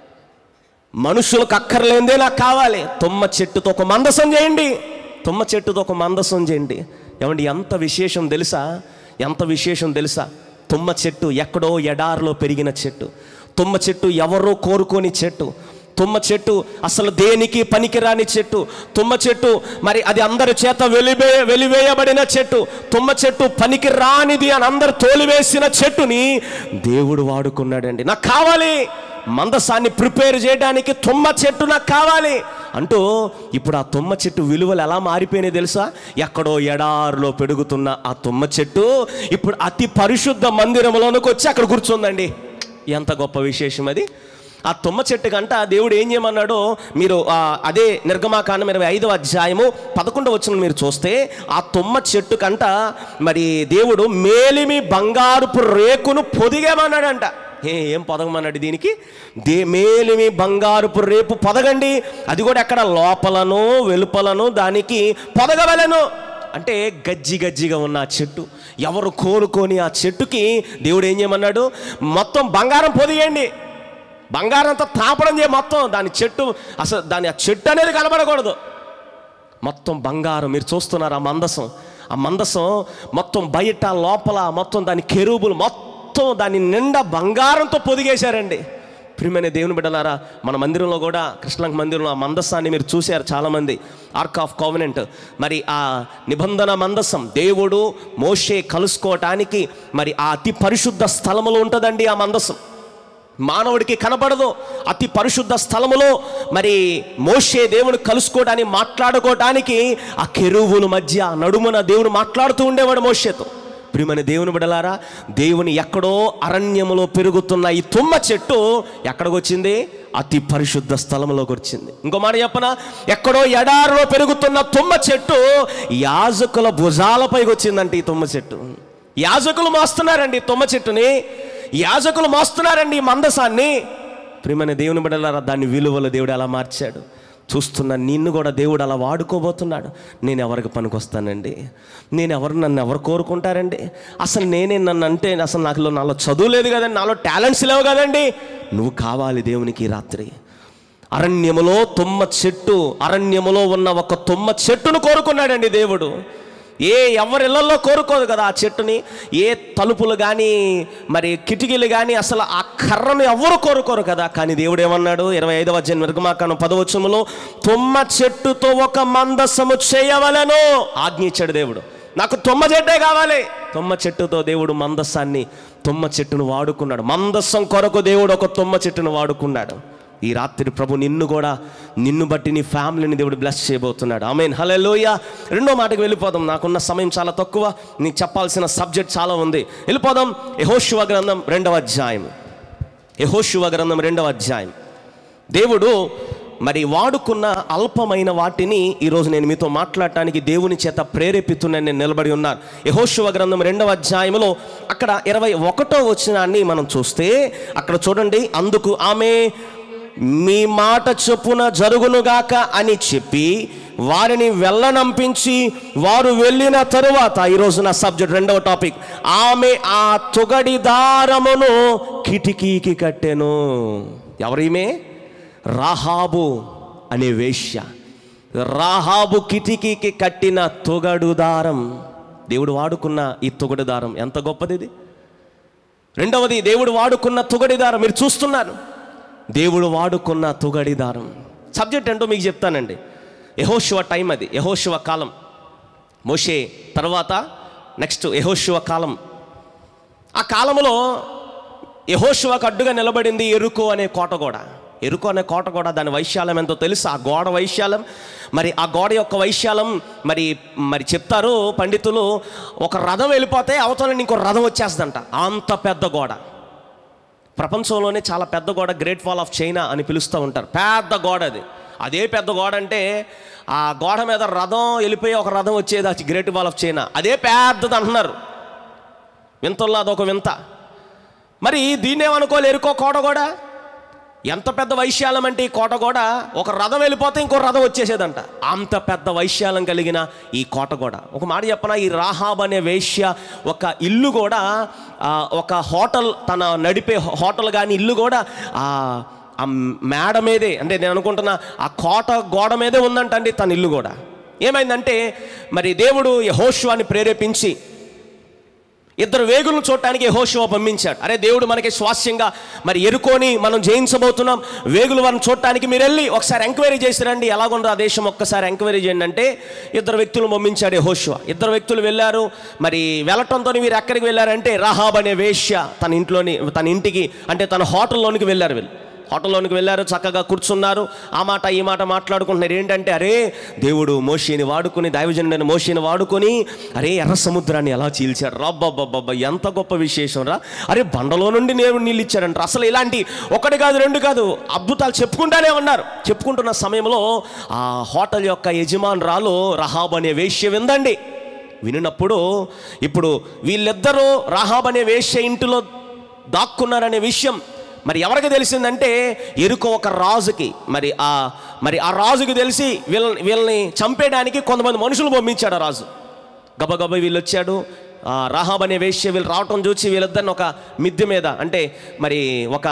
B: మనుషులకు అక్కర్లేందే నాకు కావాలి తుమ్మ చెట్టుతో ఒక మందసం చేయండి తుమ్మ చెట్టుతో ఒక మందసం చేయండి ఏమండి ఎంత విశేషం తెలుసా ఎంత విశేషం తెలుసా తుమ్మ చెట్టు ఎక్కడో ఎడారిలో పెరిగిన చెట్టు తుమ్మ చెట్టు ఎవరో కోరుకోని చెట్టు తుమ్మ చెట్టు అసలు దేనికి పనికిరాని చెట్టు తుమ్మ చెట్టు మరి అది అందరి చేత వెలివే వెలివేయబడిన చెట్టు తుమ్మ చెట్టు పనికి రానిది అని అందరు తోలివేసిన చెట్టుని దేవుడు వాడుకున్నాడండి నాకు కావాలి మందసాన్ని ప్రిపేర్ చేయడానికి తుమ్మ చెట్టు నాకు కావాలి అంటూ ఇప్పుడు ఆ తుమ్మ చెట్టు విలువలు ఎలా మారిపోయినాయి తెలుసా ఎక్కడో ఎడారిలో పెరుగుతున్న ఆ తుమ్మ చెట్టు ఇప్పుడు అతి పరిశుద్ధ మందిరంలోనికి వచ్చి అక్కడ కూర్చుందండి ఎంత గొప్ప విశేషం అది ఆ తుమ్మ చెట్టు కంట దేవుడు ఏం చేయమన్నాడో మీరు ఆ, అదే నిర్గమాకాండం ఇరవై ఐదవ అధ్యాయము పదకొండవ వచ్చిన మీరు చూస్తే ఆ తుమ్మ చెట్టు కంట మరి దేవుడు మేలిమి బంగారుపు రేకును పొదిగేమన్నాడంట ఏ ఏం పొదగమన్నాడు దీనికి దే మేలిమి బంగారుపు రేపు పొదగండి అది కూడా ఎక్కడ లోపలను వెలుపలను దానికి పొదగవలను అంటే గజ్జి గజ్జిగా ఉన్న ఆ చెట్టు ఎవరు కోరుకొని ఆ చెట్టుకి దేవుడు ఏం చేయమన్నాడు మొత్తం బంగారం పొదిగేయండి బంగారం అంతా తాపడం చేయ మొత్తం దాని చెట్టు అసలు దాని ఆ చెట్టు అనేది కనబడకూడదు మొత్తం బంగారం మీరు చూస్తున్నారు ఆ మందసం ఆ మందసం మొత్తం బయట లోపల మొత్తం దాని కెరూబులు మొత్తం దాని నిండా బంగారంతో పొదిగేశారండి ప్రియమైన దేవుని బిడ్డలారా మన మందిరంలో కూడా కృష్ణలంక మందిరంలో ఆ మందస్సాన్ని మీరు చూశారు చాలామంది ఆర్క్ ఆఫ్ కోవెనెంట్ మరి ఆ నిబంధన మందసం దేవుడు మోషే కలుసుకోవటానికి మరి ఆ అతి పరిశుద్ధ స్థలములో ఉంటుందండి ఆ మందసం మానవుడికి కనబడదు అతి పరిశుద్ధ స్థలములో మరి మోషే దేవుని కలుసుకోవడానికి మాట్లాడుకోవటానికి ఆ కెరువుల మధ్య నడుమున దేవుడు మాట్లాడుతూ ఉండేవాడు మోషేతో ప్రియమైన దేవుని బిడలారా దేవుని ఎక్కడో అరణ్యములో పెరుగుతున్న ఈ తుమ్మ చెట్టు ఎక్కడికి వచ్చింది అతి పరిశుద్ధ స్థలంలోకి వచ్చింది ఇంకో మాట చెప్పన ఎక్కడో ఎడారిలో పెరుగుతున్న తుమ్మ చెట్టు యాజకుల భుజాలపైకి వచ్చిందంటే ఈ తుమ్మ చెట్టు యాజకులు మోస్తున్నారండి ఈ తుమ్మ చెట్టుని యాజకులు మోస్తున్నారండి ఈ మందసాన్ని ప్రియమైన దేవుని బిడ్డలారా దాని విలువలు దేవుడు అలా మార్చాడు చూస్తున్న నిన్ను కూడా దేవుడు అలా వాడుకోబోతున్నాడు నేను ఎవరికి పనికొస్తానండి నేను ఎవరు నన్ను ఎవరు కోరుకుంటారండి అసలు నేనే నన్ను అంటే అసలు నాకు నాలో చదువు లేదు కదండి నాలో టాలెంట్స్ లేవు కదండి నువ్వు కావాలి దేవునికి ఈ రాత్రి అరణ్యములో తుమ్మ చెట్టు అరణ్యములో ఉన్న ఒక తుమ్మ చెట్టును కోరుకున్నాడండి దేవుడు ఏ ఎవరిళ్లలో కోరుకోదు కదా ఆ చెట్టుని ఏ తలుపులు కానీ మరి కిటికీలు కానీ అసలు ఆ కర్రను ఎవరు కోరుకోరు కదా కానీ దేవుడు ఏమన్నాడు ఇరవై ఐదవ అధ్యాయం నిర్గమాకాండం పదవచనములో తుమ్మ చెట్టుతో ఒక మందసము చేయవలను ఆజ్ఞించాడు దేవుడు నాకు తుమ్మ చెట్టే కావాలి తుమ్మ చెట్టుతో దేవుడు మందస్సాన్ని తుమ్మ చెట్టును వాడుకున్నాడు మందస్సం కొరకు దేవుడు ఒక తుమ్మ చెట్టును వాడుకున్నాడు ఈ రాత్రి ప్రభు నిన్ను కూడా నిన్ను బట్టి నీ ఫ్యామిలీని దేవుడు బ్లెస్ చేయబోతున్నాడు ఆమెన్ హలోయ రెండో మాటకి వెళ్ళిపోదాం నాకున్న సమయం చాలా తక్కువ నీకు చెప్పాల్సిన సబ్జెక్ట్ చాలా ఉంది వెళ్ళిపోదాం యహోశివ గ్రంథం రెండవ అధ్యాయం యహోశివ గ్రంథం రెండవ అధ్యాయం దేవుడు మరి వాడుకున్న అల్పమైన వాటిని ఈరోజు నేను మీతో మాట్లాడటానికి దేవుని చేత ప్రేరేపిస్తున్నాను నేను నిలబడి ఉన్నాను యహోశివ గ్రంథం రెండవ అధ్యాయంలో అక్కడ ఇరవై ఒకటో వచనాన్ని మనం చూస్తే అక్కడ చూడండి అందుకు ఆమె మీ మాట చొప్పున జరుగునుగాక అని చెప్పి వారిని వెళ్ళనంపించి వారు వెళ్ళిన తరువాత ఈరోజు నా సబ్జెక్ట్ రెండవ టాపిక్ ఆమె ఆ తొగడి దారమును కిటికీకి కట్టెను ఎవరీమే రాహాబు అనే వేశ్య రాహాబు కిటికీకి కట్టిన తొగడు దారం దేవుడు వాడుకున్న ఈ తొగడు దారం ఎంత గొప్పది ఇది రెండవది దేవుడు వాడుకున్న తొగడి దారం మీరు చూస్తున్నారు దేవుడు వాడుకున్న తొగడి దారం సబ్జెక్ట్ ఏంటో మీకు చెప్తానండి యహోశివ టైం అది యహోశివ కాలం మోషే తర్వాత నెక్స్ట్ యహోశివ కాలం ఆ కాలంలో యహోశివకు అడ్డుగా నిలబడింది ఎరుకో అనే కోట గోడ ఎరుకో అనే కోట గోడ దాని వైశాల్యం ఎంతో తెలుసు ఆ గోడ వైశాల్యం మరి ఆ గోడ యొక్క వైశాల్యం మరి మరి చెప్తారు పండితులు ఒక రథం వెళ్ళిపోతే అవతల ఇంకో రథం వచ్చేస్తుందంట అంత పెద్ద గోడ ప్రపంచంలోనే చాలా పెద్ద గోడ గ్రేట్ వాల్ ఆఫ్ చైనా అని పిలుస్తూ ఉంటారు పెద్ద గోడ అది అదే పెద్ద గోడ అంటే ఆ గోడ మీద రథం వెళ్ళిపోయి ఒక రథం వచ్చేది అది గ్రేట్ వాల్ ఆఫ్ చైనా అదే పెద్దది అంటున్నారు వింతల్లో అదొక వింత మరి దీన్నేమనుకోలే ఎరుకో కోట కూడా ఎంత పెద్ద వైశాల్యం అంటే ఈ కోట కూడా ఒక రథం వెళ్ళిపోతే ఇంకో రథం వచ్చేసేదంట అంత పెద్ద వైశాల్యం కలిగిన ఈ కోట కూడా ఒక మాట చెప్పనా ఈ రాహాబ్ అనే వేశ్య ఒక ఇల్లు కూడా ఆ, ఒక హోటల్ తన నడిపే హోటల్ కానీ ఇల్లు కూడా ఆ ఆ మేడ మీదే అంటే నేను అనుకుంటున్నా ఆ కోట గోడ మీదే ఉందంటండి తన ఇల్లు కూడా ఏమైందంటే మరి దేవుడు యెహోషువాని ప్రేరేపించి ఇద్దరు వేగులను చూడటానికి యెహోషువ పంపించాడు అరే దేవుడు మనకి స్వాస్యంగా మరి ఎరుకొని మనం జయించబోతున్నాం వేగులు వారిని చూడటానికి మీరు వెళ్ళి ఒకసారి ఎంక్వైరీ చేసి రండి ఎలాగుందో ఆ దేశం ఒక్కసారి ఎంక్వైరీ చేయండి అంటే ఇద్దరు వ్యక్తులు పంపించాడు యెహోషువ ఇద్దరు వ్యక్తులు వెళ్ళారు మరి వెళ్ళటంతో వీరు ఎక్కడికి వెళ్ళారంటే రహాబ్ అనే వేశ్య తన ఇంట్లోని తన ఇంటికి అంటే తన హోటల్లోనికి వెళ్ళారు వీళ్ళు హోటల్లోనికి వెళ్ళారు చక్కగా కూర్చున్నారు ఆ మాట ఈ మాట మాట్లాడుకుంటున్నారు ఏంటంటే అరే దేవుడు మోషిని వాడుకుని దైవజనుడైన మోషిని వాడుకొని అరే ఎర్ర సముద్రాన్ని ఎలా చీల్చాడు రబ్బబ్బబ్బబ్బ ఎంత గొప్ప విశేషం రా అరే బండలో నుండి నేను నీళ్ళు ఇచ్చాడంట అసలు ఇలాంటి ఒకటి కాదు రెండు కాదు అద్భుతాలు చెప్పుకుంటానే ఉన్నారు చెప్పుకుంటున్న సమయంలో ఆ హోటల్ యొక్క యజమానురాలు రహాబ్ అనే వేశ్య విందండి వినినప్పుడు ఇప్పుడు వీళ్ళిద్దరూ రహాబ్ అనే వేశ్య ఇంటిలో దాక్కున్నారనే విషయం మరి ఎవరికి తెలిసిందంటే ఎరుక ఒక రాజుకి మరి ఆ మరి ఆ రాజుకి తెలిసి వీళ్ళని వీళ్ళని చంపేయడానికి కొంతమంది మనుషులు పంపించాడు ఆ రాజు గబగబ వీళ్ళు వచ్చాడు ఆ రాహాబ్ అనే వేశ్య వీళ్ళు రావటం చూసి వీళ్ళిద్దరిని ఒక మిద్దె మీద అంటే మరి ఒక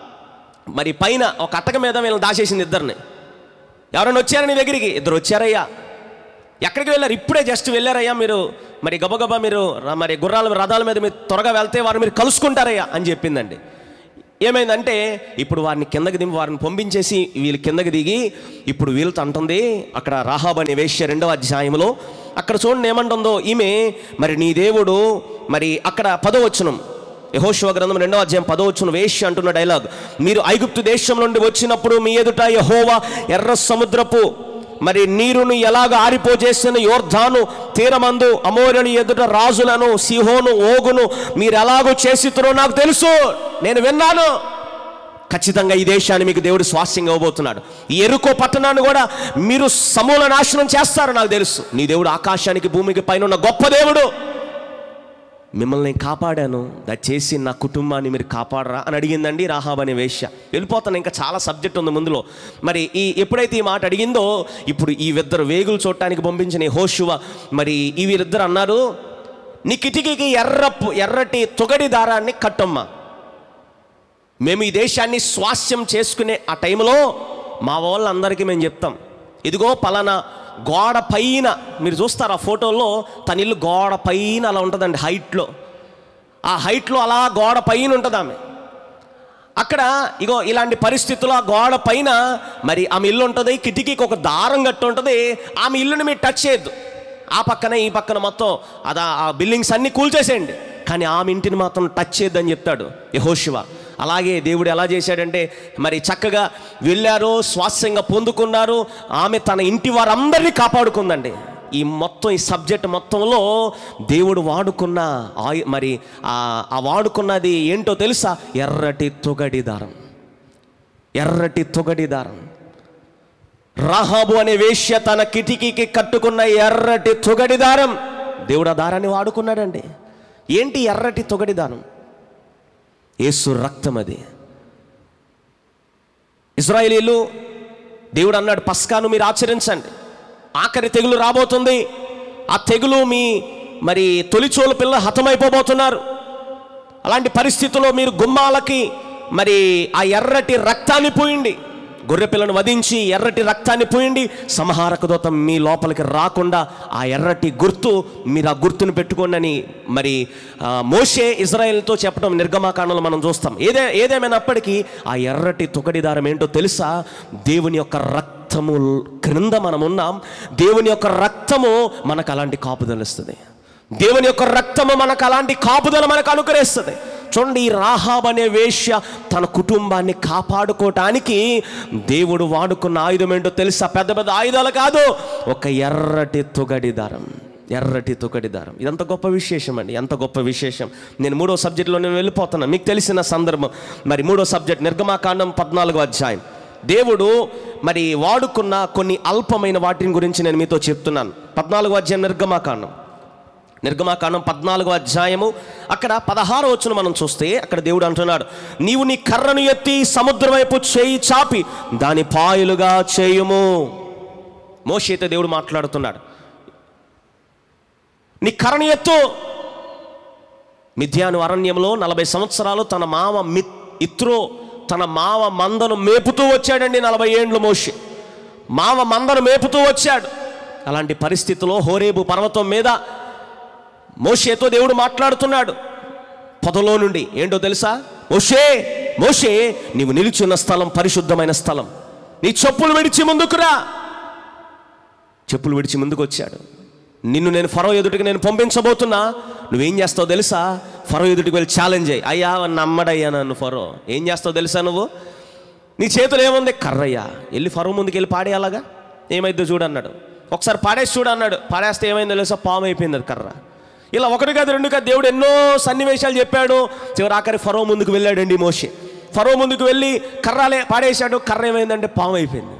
B: మరి పైన ఒక అట్టక మీద వీళ్ళని దాచేసింది ఇద్దరిని ఎవరైనా వచ్చారా నీ దగ్గరికి ఇద్దరు వచ్చారయ్యా ఎక్కడికి వెళ్ళారు ఇప్పుడే జస్ట్ వెళ్ళారయ్యా మీరు మరి గబగబా మీరు ర- మరి గుర్రాల రథాల మీద మీరు త్వరగా వెళ్తే వారు మీరు కలుసుకుంటారయ్యా అని చెప్పిందండి ఏమైందంటే ఇప్పుడు వారిని కిందకి దింపి వారిని పంపించేసి వీళ్ళు కిందకి దిగి ఇప్పుడు వీళ్ళతో అంటుంది అక్కడ రాహాబ్ అనే వేశ్య రెండవ అధ్యాయంలో అక్కడ చూడండి ఏమంటుందో ఈమె మరి నీ దేవుడు మరి అక్కడ పదవచ్చునం యహోశివ గ్రంథం రెండవ అధ్యాయం పదవచ్చున వేశ్య అంటున్న డైలాగ్ మీరు ఐగుప్తు దేశం నుండి వచ్చినప్పుడు మీ ఎదుట యహోవా ఎర్ర సముద్రపు మరి నీరును ఎలాగ ఆరిపోజేసిన యోర్ధాను తీరమందు అమోరుని ఎదుట రాజులను సిహోను ఓగును మీరు ఎలాగో చేసితురో నాకు తెలుసు నేను విన్నాను ఖచ్చితంగా ఈ దేశాన్ని మీకు దేవుడు స్వాస్యంగా ఇవ్వబోతున్నాడు ఈ ఎరుకో పట్టణాన్ని కూడా మీరు సమూల నాశనం చేస్తారు నాకు తెలుసు నీ దేవుడు ఆకాశానికి భూమికి పైన ఉన్న గొప్ప దేవుడు మిమ్మల్ని నేను కాపాడాను దయచేసి నా కుటుంబాన్ని మీరు కాపాడరా అని అడిగిందండి రాహాబ్ అనే వేశ్య వెళ్ళిపోతాను ఇంకా చాలా సబ్జెక్ట్ ఉంది ముందులో మరి ఈ ఎప్పుడైతే ఈ మాట అడిగిందో ఇప్పుడు ఈ ఇద్దరు వేగులు చూడటానికి పంపించిన ఈ హోషువ మరి ఈ వీరిద్దరు అన్నారు నీ కిటికీకి ఎర్ర ఎర్రటి తొగడి దారాన్ని కట్టమ్మా మేము ఈ దేశాన్ని స్వాస్యం చేసుకునే ఆ టైంలో మా వాళ్ళందరికీ మేము చెప్తాం ఇదిగో పలానా గోడ పైన మీరు చూస్తారు ఆ ఫోటోలో తన ఇల్లు గోడ పైన అలా ఉంటుందండి హైట్లో ఆ హైట్లో అలా గోడ పైన ఉంటుంది ఆమె అక్కడ ఇగో ఇలాంటి పరిస్థితుల్లో ఆ గోడ పైన మరి ఆమె ఇల్లు ఉంటుంది కిటికీకి ఒక దారం కట్టి ఉంటుంది ఆమె ఇల్లుని మీరు టచ్ చేయొద్దు ఆ పక్కన ఈ పక్కన మొత్తం అదా ఆ బిల్డింగ్స్ అన్నీ కూల్చేసేయండి కానీ ఆమె ఇంటిని మాత్రం టచ్ చేయొద్దని చెప్తాడు యహోశివ అలాగే దేవుడు ఎలా చేశాడంటే మరి చక్కగా వెళ్ళారు స్వాస్యంగా పొందుకున్నారు ఆమె తన ఇంటి వారందరినీ కాపాడుకుందండి ఈ మొత్తం ఈ సబ్జెక్ట్ మొత్తంలో దేవుడు వాడుకున్న ఆయ మరి ఆ ఆ వాడుకున్నది ఏంటో తెలుసా ఎర్రటి తొగడి దారం ఎర్రటి తొగడి దారం రాహాబు అనే వేశ్య తన కిటికీకి కట్టుకున్న ఎర్రటి తొగడి దారం దేవుడు ఆ దారాన్ని వాడుకున్నాడండి ఏంటి ఎర్రటి తొగడి దారం యేసు రక్తం అది ఇజ్రాయేలీలు దేవుడు అన్నాడు పస్కాను మీరు ఆచరించండి ఆఖరి తెగులు రాబోతుంది ఆ తెగులు మీ మరి తొలిచోలు పిల్ల హతమైపోబోతున్నారు అలాంటి పరిస్థితుల్లో మీరు గుమ్మాలకి మరి ఆ ఎర్రటి రక్తాన్ని పూయండి గొర్రె పిల్లను వధించి ఎర్రటి రక్తాన్ని పూయండి సంహారక దూత మీ లోపలికి రాకుండా ఆ ఎర్రటి గుర్తు మీరు ఆ గుర్తును పెట్టుకోండి అని మరి ఆ, మోషే ఇజ్రాయెల్తో చెప్పడం నిర్గమాకాండంలో మనం చూస్తాం ఏదే ఏదేమైనప్పటికీ ఆ ఎర్రటి తుకడి దారం ఏంటో తెలుసా దేవుని యొక్క రక్తము క్రింద మనం ఉన్నాం దేవుని యొక్క రక్తము మనకు అలాంటి కాపుదలు ఇస్తుంది దేవుని యొక్క రక్తము మనకు అలాంటి కాపుదల మనకు అనుగ్రహిస్తుంది చూడండి ఈ రాహాబ్ అనే వేశ్య తన కుటుంబాన్ని కాపాడుకోవటానికి దేవుడు వాడుకున్న ఆయుధం ఏంటో తెలుసా పెద్ద పెద్ద ఆయుధాలు కాదు ఒక ఎర్రటి తుగడి దారం ఎర్రటి తుగడి దారం ఇదంత గొప్ప విశేషం అండి ఎంత గొప్ప విశేషం నేను మూడో సబ్జెక్టులో నేను వెళ్ళిపోతున్నాను మీకు తెలిసిన సందర్భం మరి మూడో సబ్జెక్ట్ నిర్గమాకాండం పద్నాలుగో అధ్యాయం దేవుడు మరి వాడుకున్న కొన్ని అల్పమైన వాటిని గురించి నేను మీతో చెప్తున్నాను పద్నాలుగో అధ్యాయం నిర్గమాకాండం నిర్గమాకాండం పద్నాలుగో అధ్యాయము అక్కడ పదహారో వచ్చును మనం చూస్తే అక్కడ దేవుడు అంటున్నాడు నీవు నీ కర్రను ఎత్తి సముద్రం వైపు చేయి చాపి దాని పాయలుగా చేయుము మోషేత దేవుడు మాట్లాడుతున్నాడు నీ కర్రను ఎత్తు మిథ్యాను అరణ్యంలో నలభై సంవత్సరాలు తన మామ మి ఇత్రో తన మావ మందను మేపుతూ వచ్చాడండి నలభై ఏండ్లు మోషే మావ మందను మేపుతూ వచ్చాడు అలాంటి పరిస్థితిలో హోరేబు పర్వతం మీద మోషేతో దేవుడు మాట్లాడుతున్నాడు పొదలో నుండి ఏంటో తెలుసా మోషే మోషే నీవు నిలుచున్న స్థలం పరిశుద్ధమైన స్థలం నీ చెప్పులు విడిచి ముందుకురా చెప్పులు విడిచి ముందుకు వచ్చాడు నిన్ను నేను ఫరో ఎదుటికి నేను పంపించబోతున్నా నువ్వేం చేస్తావు తెలుసా ఫరో ఎదుటికి వెళ్ళి ఛాలెంజ్ అయ్యి అయ్యా నమ్మడయ్యా నన్ను ఫరో ఏం చేస్తావు తెలుసా నువ్వు నీ చేతులు ఏముంది కర్రయ్యా వెళ్ళి ఫరో ముందుకు వెళ్ళి పాడేయాలగా ఏమైందో చూడన్నాడు ఒకసారి పాడేసి చూడన్నాడు పాడేస్తే ఏమైందో తెలుసా పాము అయిపోయింది అది కర్ర ఇలా ఒకటి కాదు రెండు కాదు దేవుడు ఎన్నో సన్నివేశాలు చెప్పాడు చివరి ఆఖరి ఫరో ముందుకు వెళ్ళాడండి మోషే ఫరో ముందుకు వెళ్ళి కర్రాలే పాడేశాడు కర్ర ఏమైందంటే పాము అయిపోయింది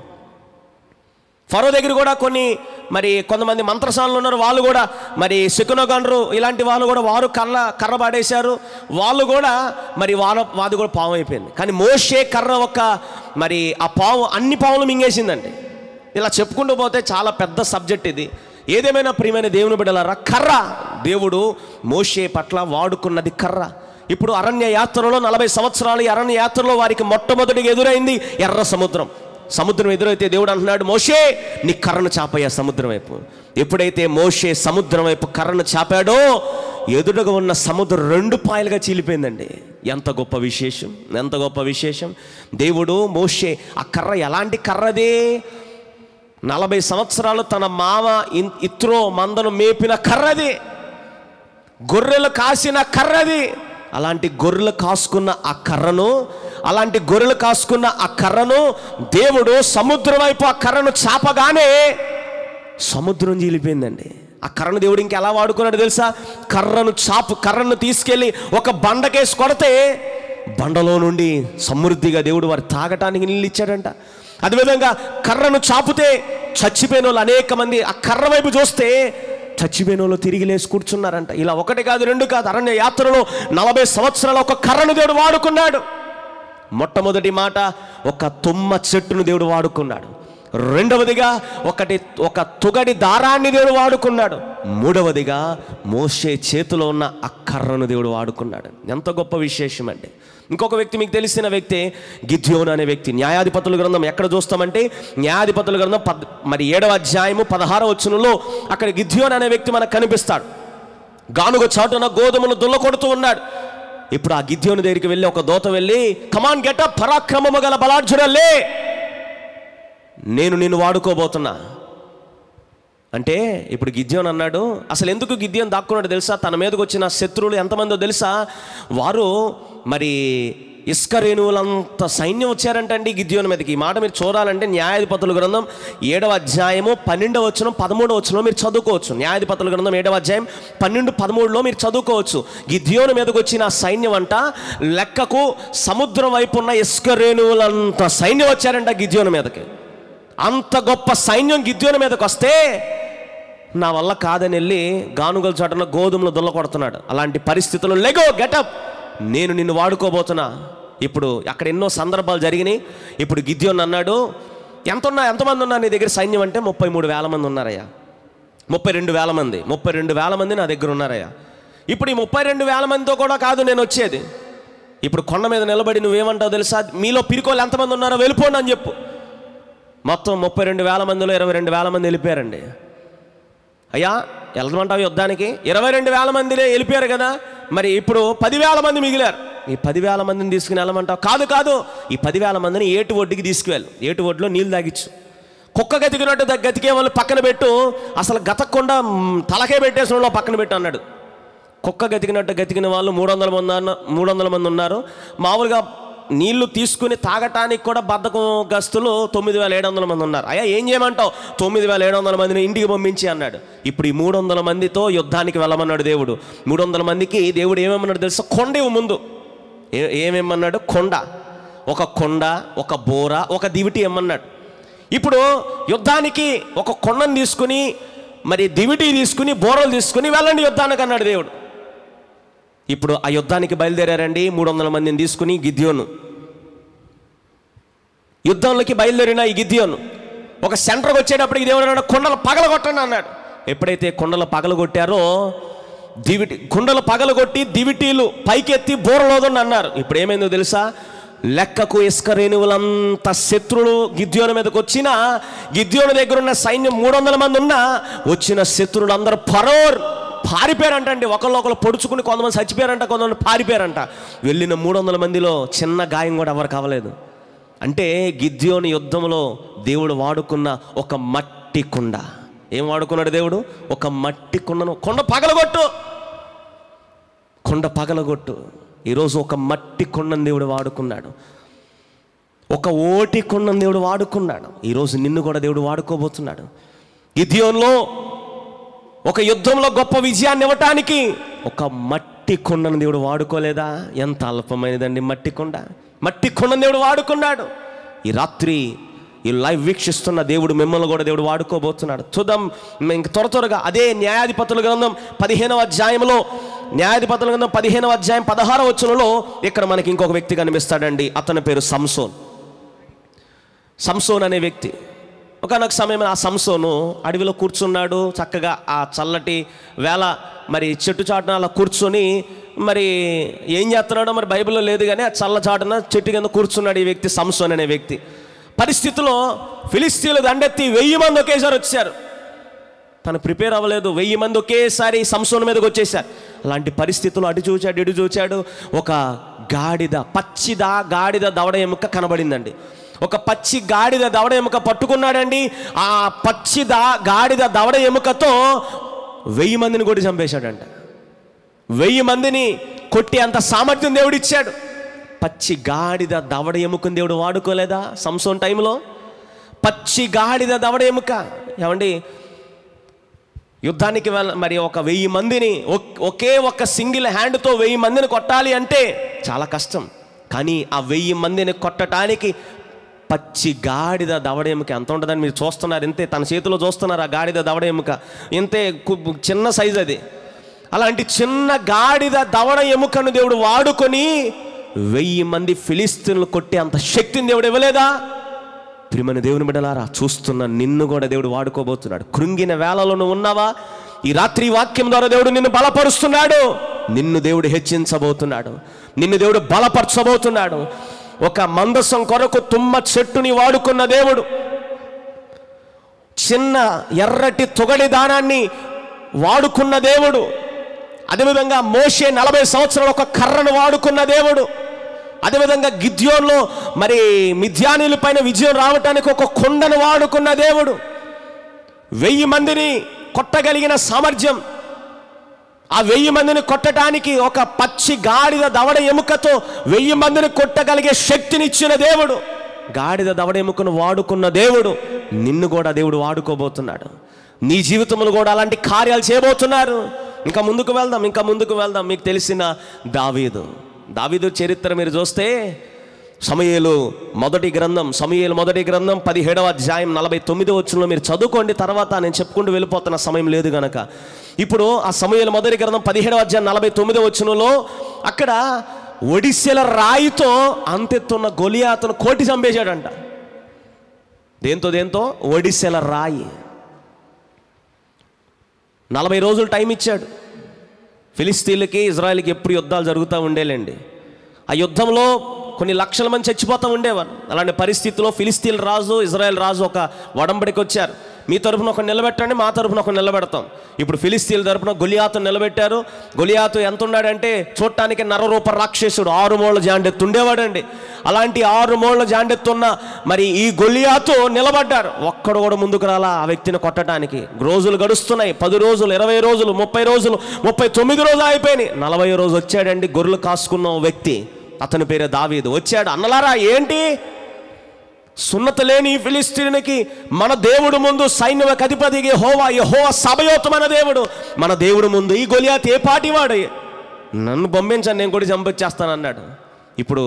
B: ఫరో దగ్గర కూడా కొన్ని మరి కొంతమంది మంత్రసానులు ఉన్నారు వాళ్ళు కూడా మరి శకునగండ్రు ఇలాంటి వాళ్ళు కూడా వారు కర్ర కర్ర పాడేశారు వాళ్ళు కూడా మరి వాళ్ళ వాది కూడా పాము అయిపోయింది కానీ మోషే కర్ర ఒక మరి ఆ పాము అన్ని పాములు మింగేసిందండి ఇలా చెప్పుకుంటూ పోతే చాలా పెద్ద సబ్జెక్ట్ ఇది ఏదేమైనా ప్రియమైన దేవుని బిడ్డలారా కర్ర దేవుడు మోషే పట్ల వాడుకున్నది కర్ర ఇప్పుడు అరణ్య యాత్రలో నలభై సంవత్సరాలు ఈ అరణ్య యాత్రలో వారికి మొట్టమొదటిగా ఎదురైంది ఎర్ర సముద్రం సముద్రం ఎదురైతే దేవుడు అంటున్నాడు మోషే నీ కర్రను చాపయ్యా సముద్రం వైపు ఎప్పుడైతే మోషే సముద్రం వైపు కర్రను చాపాడో ఎదురుగా ఉన్న సముద్రం రెండు పాయలుగా చీలిపోయిందండి ఎంత గొప్ప విశేషం ఎంత గొప్ప విశేషం దేవుడు మోషే ఆ కర్ర ఎలాంటి కర్రదే నలభై సంవత్సరాలు తన మామ ఇన్- ఇత్రో మందను మేపిన కర్రది గొర్రెలు కాసిన కర్రది అలాంటి గొర్రెలు కాసుకున్న ఆ కర్రను అలాంటి గొర్రెలు కాసుకున్న ఆ కర్రను దేవుడు సముద్రం వైపు ఆ కర్రను చాపగానే సముద్రం చీలిపోయిందండి ఆ కర్రను దేవుడు ఇంకా ఎలా వాడుకున్నాడు తెలుసా కర్రను చాపు కర్రను తీసుకెళ్ళి ఒక బండకేసి కొడితే బండలో నుండి సమృద్ధిగా దేవుడు వారు తాగటానికి నీళ్ళు ఇచ్చాడంట అదేవిధంగా కర్రను చాపితే చచ్చిపోయిన వాళ్ళు అనేక మంది ఆ కర్ర వైపు చూస్తే చచ్చిపోయిన వాళ్ళు తిరిగి లేచి కూర్చున్నారంట ఇలా ఒకటి కాదు రెండు కాదు అరణ్య యాత్రలో నలభై సంవత్సరాల ఒక కర్రను దేవుడు వాడుకున్నాడు మొట్టమొదటి మాట ఒక తుమ్మ చెట్టును దేవుడు వాడుకున్నాడు రెండవదిగా ఒకటి ఒక తుగడి దారాన్ని దేవుడు వాడుకున్నాడు మూడవదిగా మోసే చేతిలో ఉన్న ఆ కర్రను దేవుడు వాడుకున్నాడు ఎంత గొప్ప విశేషం అంటే ఇంకొక వ్యక్తి మీకు తెలిసిన వ్యక్తి గిద్యోన్ అనే వ్యక్తి న్యాయాధిపతుల గ్రంథం ఎక్కడ చూస్తామంటే న్యాయాధిపతుల గ్రంథం పద్ మరి ఏడవ అధ్యాయము పదహారవ వచనంలో అక్కడ గిద్యోన్ అనే వ్యక్తి మనకు కనిపిస్తాడు గానుగ చాటున గోధుమలు దుల్లకొడుతూ ఉన్నాడు ఇప్పుడు ఆ గిద్యోని దగ్గరికి వెళ్ళి ఒక దోత వెళ్ళి కమాన్ గెట పరాక్రమము గల బలార్జునల్లే నేను నిన్ను వాడుకోబోతున్నా అంటే ఇప్పుడు గిద్యోన్ అన్నాడు అసలు ఎందుకు గిద్యోన్ దాక్కున్నాడు తెలుసా తన మీదకి వచ్చిన శత్రువులు ఎంతమందో తెలుసా వారు మరి ఇసుక రేణువులంత సైన్యం వచ్చారంటండి గిద్యోన్ మీదకి ఈ మాట మీరు చూడాలంటే న్యాయాధిపతుల గ్రంథం ఏడవ అధ్యాయము పన్నెండవ వచ్చిన పదమూడవ వచ్చిన మీరు చదువుకోవచ్చు న్యాయాధిపతుల గ్రంథం ఏడవ అధ్యాయం పన్నెండు పదమూడులో మీరు చదువుకోవచ్చు గిద్యోన్ మీదకి వచ్చిన ఆ సైన్యం అంట లెక్కకు సముద్రం వైపు ఉన్న ఇసుక రేణువులంత సైన్యం వచ్చారంట గిద్యోన్ మీదకి అంత గొప్ప సైన్యం గిద్యోని మీదకి వస్తే నా వల్ల కాదని వెళ్ళి గానుగల చోటన గోధుమలు దుల్ల కొడుతున్నాడు అలాంటి పరిస్థితుల్లో లెగో గెటప్ నేను నిన్ను వాడుకోబోతున్నా ఇప్పుడు అక్కడ ఎన్నో సందర్భాలు జరిగినాయి ఇప్పుడు గిద్యోన్ అన్నాడు ఎంత ఉన్నా ఎంతమంది ఉన్నారు నీ దగ్గర సైన్యం అంటే ముప్పై మూడు వేల మంది ఉన్నారయ్యా ముప్పై రెండు వేల మంది ముప్పై రెండు వేల మంది నా దగ్గర ఉన్నారయ్యా ఇప్పుడు ఈ ముప్పై రెండు వేల మందితో కూడా కాదు నేను వచ్చేది ఇప్పుడు కొండ మీద నిలబడి నువ్వేమంటావు తెలుసా మీలో పిరికోళ్ళు ఎంతమంది ఉన్నారో వెళ్ళిపోండి అని చెప్పు మొత్తం ముప్పై రెండు వేల మందిలో ఇరవై రెండు వేల మంది వెళ్ళిపోయారండి అయ్యా వెళ్దామంటావు యుద్ధానికి ఇరవై రెండు వేల మందినే వెళ్ళిపోయారు కదా మరి ఇప్పుడు పదివేల మంది మిగిలారు ఈ పదివేల మందిని తీసుకుని వెళ్ళమంటావు కాదు కాదు ఈ పదివేల మందిని ఏటు ఒడ్డుకి తీసుకువెళ్ళు ఏటు ఒడ్డులో నీళ్ళు తాగిచ్చు కుక్క గతికినట్టు ద- గతికే వాళ్ళు పక్కన పెట్టు అసలు గతకుండా మ్, తలకే పెట్టేసిన వాళ్ళు పక్కన పెట్టు అన్నాడు కుక్క గతికినట్టు గతికిన వాళ్ళు మూడు వందల మంది అన్న మూడు వందల మంది ఉన్నారు మామూలుగా నీళ్లు తీసుకుని తాగటానికి కూడా బద్ధకం గస్తులు తొమ్మిది వేల ఏడు వందల మంది ఉన్నారు అయ్యా ఏం చేయమంటావు తొమ్మిది వేల ఏడు వందల మందిని ఇంటికి పంపించి అన్నాడు ఇప్పుడు ఈ మూడు వందల మందితో యుద్ధానికి వెళ్ళమన్నాడు దేవుడు మూడు వందల మందికి దేవుడు ఏమేమన్నాడు తెలుసా కొండ ఇవ్వు ముందు ఏ ఏమేమన్నాడు కొండ ఒక కొండ ఒక బోర ఒక దివిటి ఏమన్నాడు ఇప్పుడు యుద్ధానికి ఒక కొండను తీసుకుని మరి దివిటి తీసుకుని బోరలు తీసుకుని వెళ్ళండి యుద్ధానికి అన్నాడు దేవుడు ఇప్పుడు ఆ యుద్ధానికి బయలుదేరారండి మూడు వందల మందిని తీసుకుని గిద్యోను యుద్ధంలోకి బయలుదేరిన ఈ గిద్యోను ఒక సెంటర్కి వచ్చేటప్పటికి దేవుడు అన్నాడు కొండలు పగలగొట్టండి అన్నాడు ఎప్పుడైతే కొండలు పగలగొట్టారో దివిటి కుండలు పగలగొట్టి దివిటీలు పైకెత్తి బోరలోదండి అన్నారు ఇప్పుడు ఏమైందో తెలుసా లెక్కకు ఇసుక రేణువులంత శత్రులు గిద్యోని మీదకి వచ్చిన గిద్యోని దగ్గర ఉన్న సైన్యం మూడు వందల మంది ఉన్నా వచ్చిన శత్రులు అందరూ పరోర్ పారిపోయారంట అండి ఒకళ్ళు ఒకళ్ళు పొడుచుకుని కొంతమంది చచ్చిపోయారంట కొంతమంది పారిపోయారంట వెళ్ళిన మూడు వందల మందిలో చిన్న గాయం కూడా ఎవరికి అవ్వలేదు అంటే గిద్యోని యుద్ధంలో దేవుడు వాడుకున్న ఒక మట్టి కుండ ఏం వాడుకున్నాడు దేవుడు ఒక మట్టి కుండను కొండ పగలగొట్టు కొండ పగలగొట్టు ఈరోజు ఒక మట్టి కొండను దేవుడు వాడుకున్నాడు ఒక ఓటి కొండను దేవుడు వాడుకున్నాడు ఈరోజు నిన్ను కూడా దేవుడు వాడుకోబోతున్నాడు గిద్యోన్లో ఒక యుద్ధంలో గొప్ప విజయాన్ని ఇవ్వటానికి ఒక మట్టి కొండను దేవుడు వాడుకోలేదా ఎంత అల్పమైనదండి మట్టి కొండ మట్టి కొండను దేవుడు వాడుకున్నాడు ఈ రాత్రి ఈ లైవ్ వీక్షిస్తున్న దేవుడు మిమ్మల్ని కూడా దేవుడు వాడుకోబోతున్నాడు చూద్దాం మ- ఇంక త్వర త్వరగా అదే న్యాయాధిపతుల గ్రంథం పదిహేనవ అధ్యాయంలో న్యాయాధిపతుల గ్రంథం పదిహేనవ అధ్యాయం పదహారవ వచనంలో ఇక్కడ మనకి ఇంకొక వ్యక్తి కనిపిస్తాడండి అతని పేరు సంసోన్ సంసోన్ అనే వ్యక్తి ఒకనొక సమయం ఆ సంసోను అడవిలో కూర్చున్నాడు చక్కగా ఆ చల్లటి వేళ మరి చెట్టు చాటున అలా కూర్చొని మరి ఏం చేస్తున్నాడో మరి బైబిల్లో లేదు కానీ ఆ చల్ల చాటున చెట్టు కింద కూర్చున్నాడు ఈ వ్యక్తి సంసోన్ అనే వ్యక్తి పరిస్థితిలో ఫిలిస్తీన్లు దండెత్తి వెయ్యి మంది ఒకేసారి వచ్చారు తను ప్రిపేర్ అవ్వలేదు వెయ్యి మంది ఒకేసారి సంసోన్ మీదకి వచ్చేసారు అలాంటి పరిస్థితుల్లో అటు చూచాడు ఇటు చూచాడు ఒక గాడిద పచ్చిదా గాడిద దవడ ఎముక కనబడిందండి ఒక పచ్చి గాడిద దవడ ఎముక పట్టుకున్నాడండి ఆ పచ్చిదా గాడిద దవడ ఎముకతో వెయ్యి మందిని కొట్టి చంపేశాడంట వెయ్యి మందిని కొట్టి అంత సామర్థ్యం దేవుడు ఇచ్చాడు పచ్చి గాడిద దవడ ఎముకని దేవుడు వాడుకోలేదా సంసోన్ టైంలో పచ్చి గాడిద దవడ ఎముక ఏమండి యుద్ధానికి వెళ్ళ మరి ఒక వెయ్యి మందిని ఒక్- ఒకే ఒక్క సింగిల్ హ్యాండ్తో వెయ్యి మందిని కొట్టాలి అంటే చాలా కష్టం కానీ ఆ వెయ్యి మందిని కొట్టడానికి పచ్చి గాడిద దవడ ఎముక ఎంత ఉంటుందని మీరు చూస్తున్నారు ఇంతే తన చేతిలో చూస్తున్నారు ఆ గాడిద దవడ ఎముక ఇంతే కు- చిన్న సైజ్ అది అలాంటి చిన్న గాడిద దవడ ఎముకను దేవుడు వాడుకొని వెయ్యి మంది ఫిలిస్తీన్లు కొట్టి అంత శక్తిని దేవుడు ఇవ్వలేదా ప్రియమైన దేవుని బిడ్డలారా చూస్తున్న నిన్ను కూడా దేవుడు వాడుకోబోతున్నాడు కృంగిన వేళలో నువ్వు ఉన్నావా ఈ రాత్రి వాక్యం ద్వారా దేవుడు నిన్ను బలపరుస్తున్నాడు నిన్ను దేవుడు హెచ్చించబోతున్నాడు నిన్ను దేవుడు బలపరచబోతున్నాడు ఒక మందసం కొరకు తుమ్మ చెట్టుని వాడుకున్న దేవుడు చిన్న ఎర్రటి తొగడి దానాన్ని వాడుకున్న దేవుడు అదేవిధంగా మోషే నలభై సంవత్సరాలు ఒక కర్రను వాడుకున్న దేవుడు అదేవిధంగా గిద్యోన్లో మరి మిథ్యానీల పైన విజయం రావటానికి ఒక కొండను వాడుకున్న దేవుడు వెయ్యి మందిని కొట్టగలిగిన సామర్థ్యం ఆ వెయ్యి మందిని కొట్టడానికి ఒక పచ్చి గాడిద దవడ ఎముకతో వెయ్యి మందిని కొట్టగలిగే శక్తిని ఇచ్చిన దేవుడు గాడిద దవడ ఎముకను వాడుకున్న దేవుడు నిన్ను కూడా దేవుడు వాడుకోబోతున్నాడు నీ జీవితంలో కూడా అలాంటి కార్యాలు చేయబోతున్నారు ఇంకా ముందుకు వెళ్దాం ఇంకా ముందుకు వెళ్దాం మీకు తెలిసిన దావీదు దావీదు చరిత్ర మీరు చూస్తే సమయలు మొదటి గ్రంథం సమయలు మొదటి గ్రంథం పదిహేడవ అధ్యాయం నలభై తొమ్మిదో వచ్చంలో మీరు చదువుకోండి తర్వాత నేను చెప్పుకుంటూ వెళ్ళిపోతున్న సమయం లేదు గనక ఇప్పుడు ఆ సమయలు మొదటి గ్రంథం పదిహేడవ అధ్యాయం నలభై తొమ్మిదో వచ్చంలో అక్కడ ఒడిశెల రాయితో అంతెత్తున్న గొలియాతను కోటి చంపేశాడంట దేంతో దేంతో ఒడిశెల రాయి నలభై రోజులు టైం ఇచ్చాడు ఫిలిస్తీన్లకి ఇజ్రాయెల్కి ఎప్పుడు యుద్ధాలు జరుగుతూ ఉండేలేండి ఆ యుద్ధంలో కొన్ని లక్షల మంది చచ్చిపోతూ ఉండేవారు అలాంటి పరిస్థితిలో ఫిలిస్తీన్ రాజు ఇజ్రాయెల్ రాజు ఒక వడంబడికి వచ్చారు మీ తరపున ఒక నిలబెట్టండి మా తరపున ఒక నిలబెడతాం ఇప్పుడు ఫిలిస్తీన్ తరపున గొలియాతు నిలబెట్టారు గొలియాతు ఎంత ఉన్నాడంటే చూడటానికి నరరూప రాక్షసుడు ఆరు మూల జాండెత్తు ఉండేవాడండి అలాంటి ఆరు మూల జాండెత్తున్న మరి ఈ గొలియాతు నిలబడ్డారు ఒక్కడు కూడా ముందుకు రాలా ఆ వ్యక్తిని కొట్టడానికి రోజులు గడుస్తున్నాయి పది రోజులు ఇరవై రోజులు ముప్పై రోజులు ముప్పై తొమ్మిది రోజులు అయిపోయినాయి నలభై రోజు వచ్చాడండి గొర్రెలు కాసుకున్న ఓ వ్యక్తి అతని పేరు దావీదు వచ్చాడు అన్నలారా ఏంటి సున్నత లేని ఈ ఫిలిస్తీనికి మన దేవుడు ముందు సైన్య అధిపతికి హోవా యెహోవా సభయోతమైన దేవుడు మన దేవుడు ముందు ఈ గొలియాత్ ఏ పాటివాడు నన్ను పంపించండి నేను కూడా చంపొచ్చేస్తాను అన్నాడు ఇప్పుడు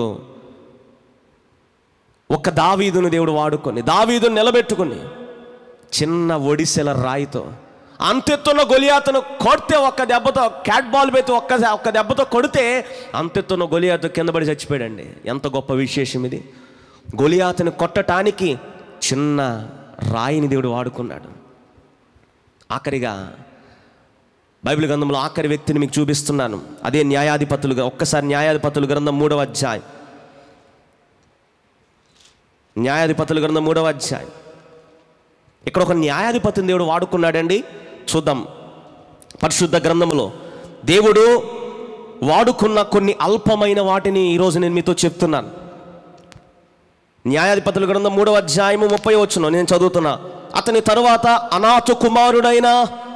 B: ఒక్క దావీదును దేవుడు వాడుకొని దావీదును నిలబెట్టుకుని చిన్న ఒడిసెల రాయితో అంతెత్తున్న గొలియాతను కొడితే ఒక్క దెబ్బతో క్యాట్ బాల్ పెట్టి ఒక్క ఒక్క దెబ్బతో కొడితే అంతెత్తున్న గొలియాతు కింద పడి చచ్చిపోయాడండి ఎంత గొప్ప విశేషం ఇది గొలియాతను కొట్టటానికి చిన్న రాయిని దేవుడు వాడుకున్నాడు ఆఖరిగా బైబిల్ గ్రంథంలో ఆఖరి వ్యక్తిని మీకు చూపిస్తున్నాను అదే న్యాయాధిపతులుగా ఒక్కసారి న్యాయాధిపతులు గ్రంథం మూడవ అధ్యాయం న్యాయాధిపతుల గ్రంథం మూడవ అధ్యాయం ఇక్కడ ఒక న్యాయాధిపతిని దేవుడు వాడుకున్నాడండి చూద్దాం పరిశుద్ధ గ్రంథంలో దేవుడు వాడుకున్న కొన్ని అల్పమైన వాటిని ఈరోజు నేను మీతో చెప్తున్నాను న్యాయాధిపతుల గ్రంథం మూడవ అధ్యాయము ముప్పై వచ్చును నేను చదువుతున్నా అతని తరువాత అనాథ కుమారుడైన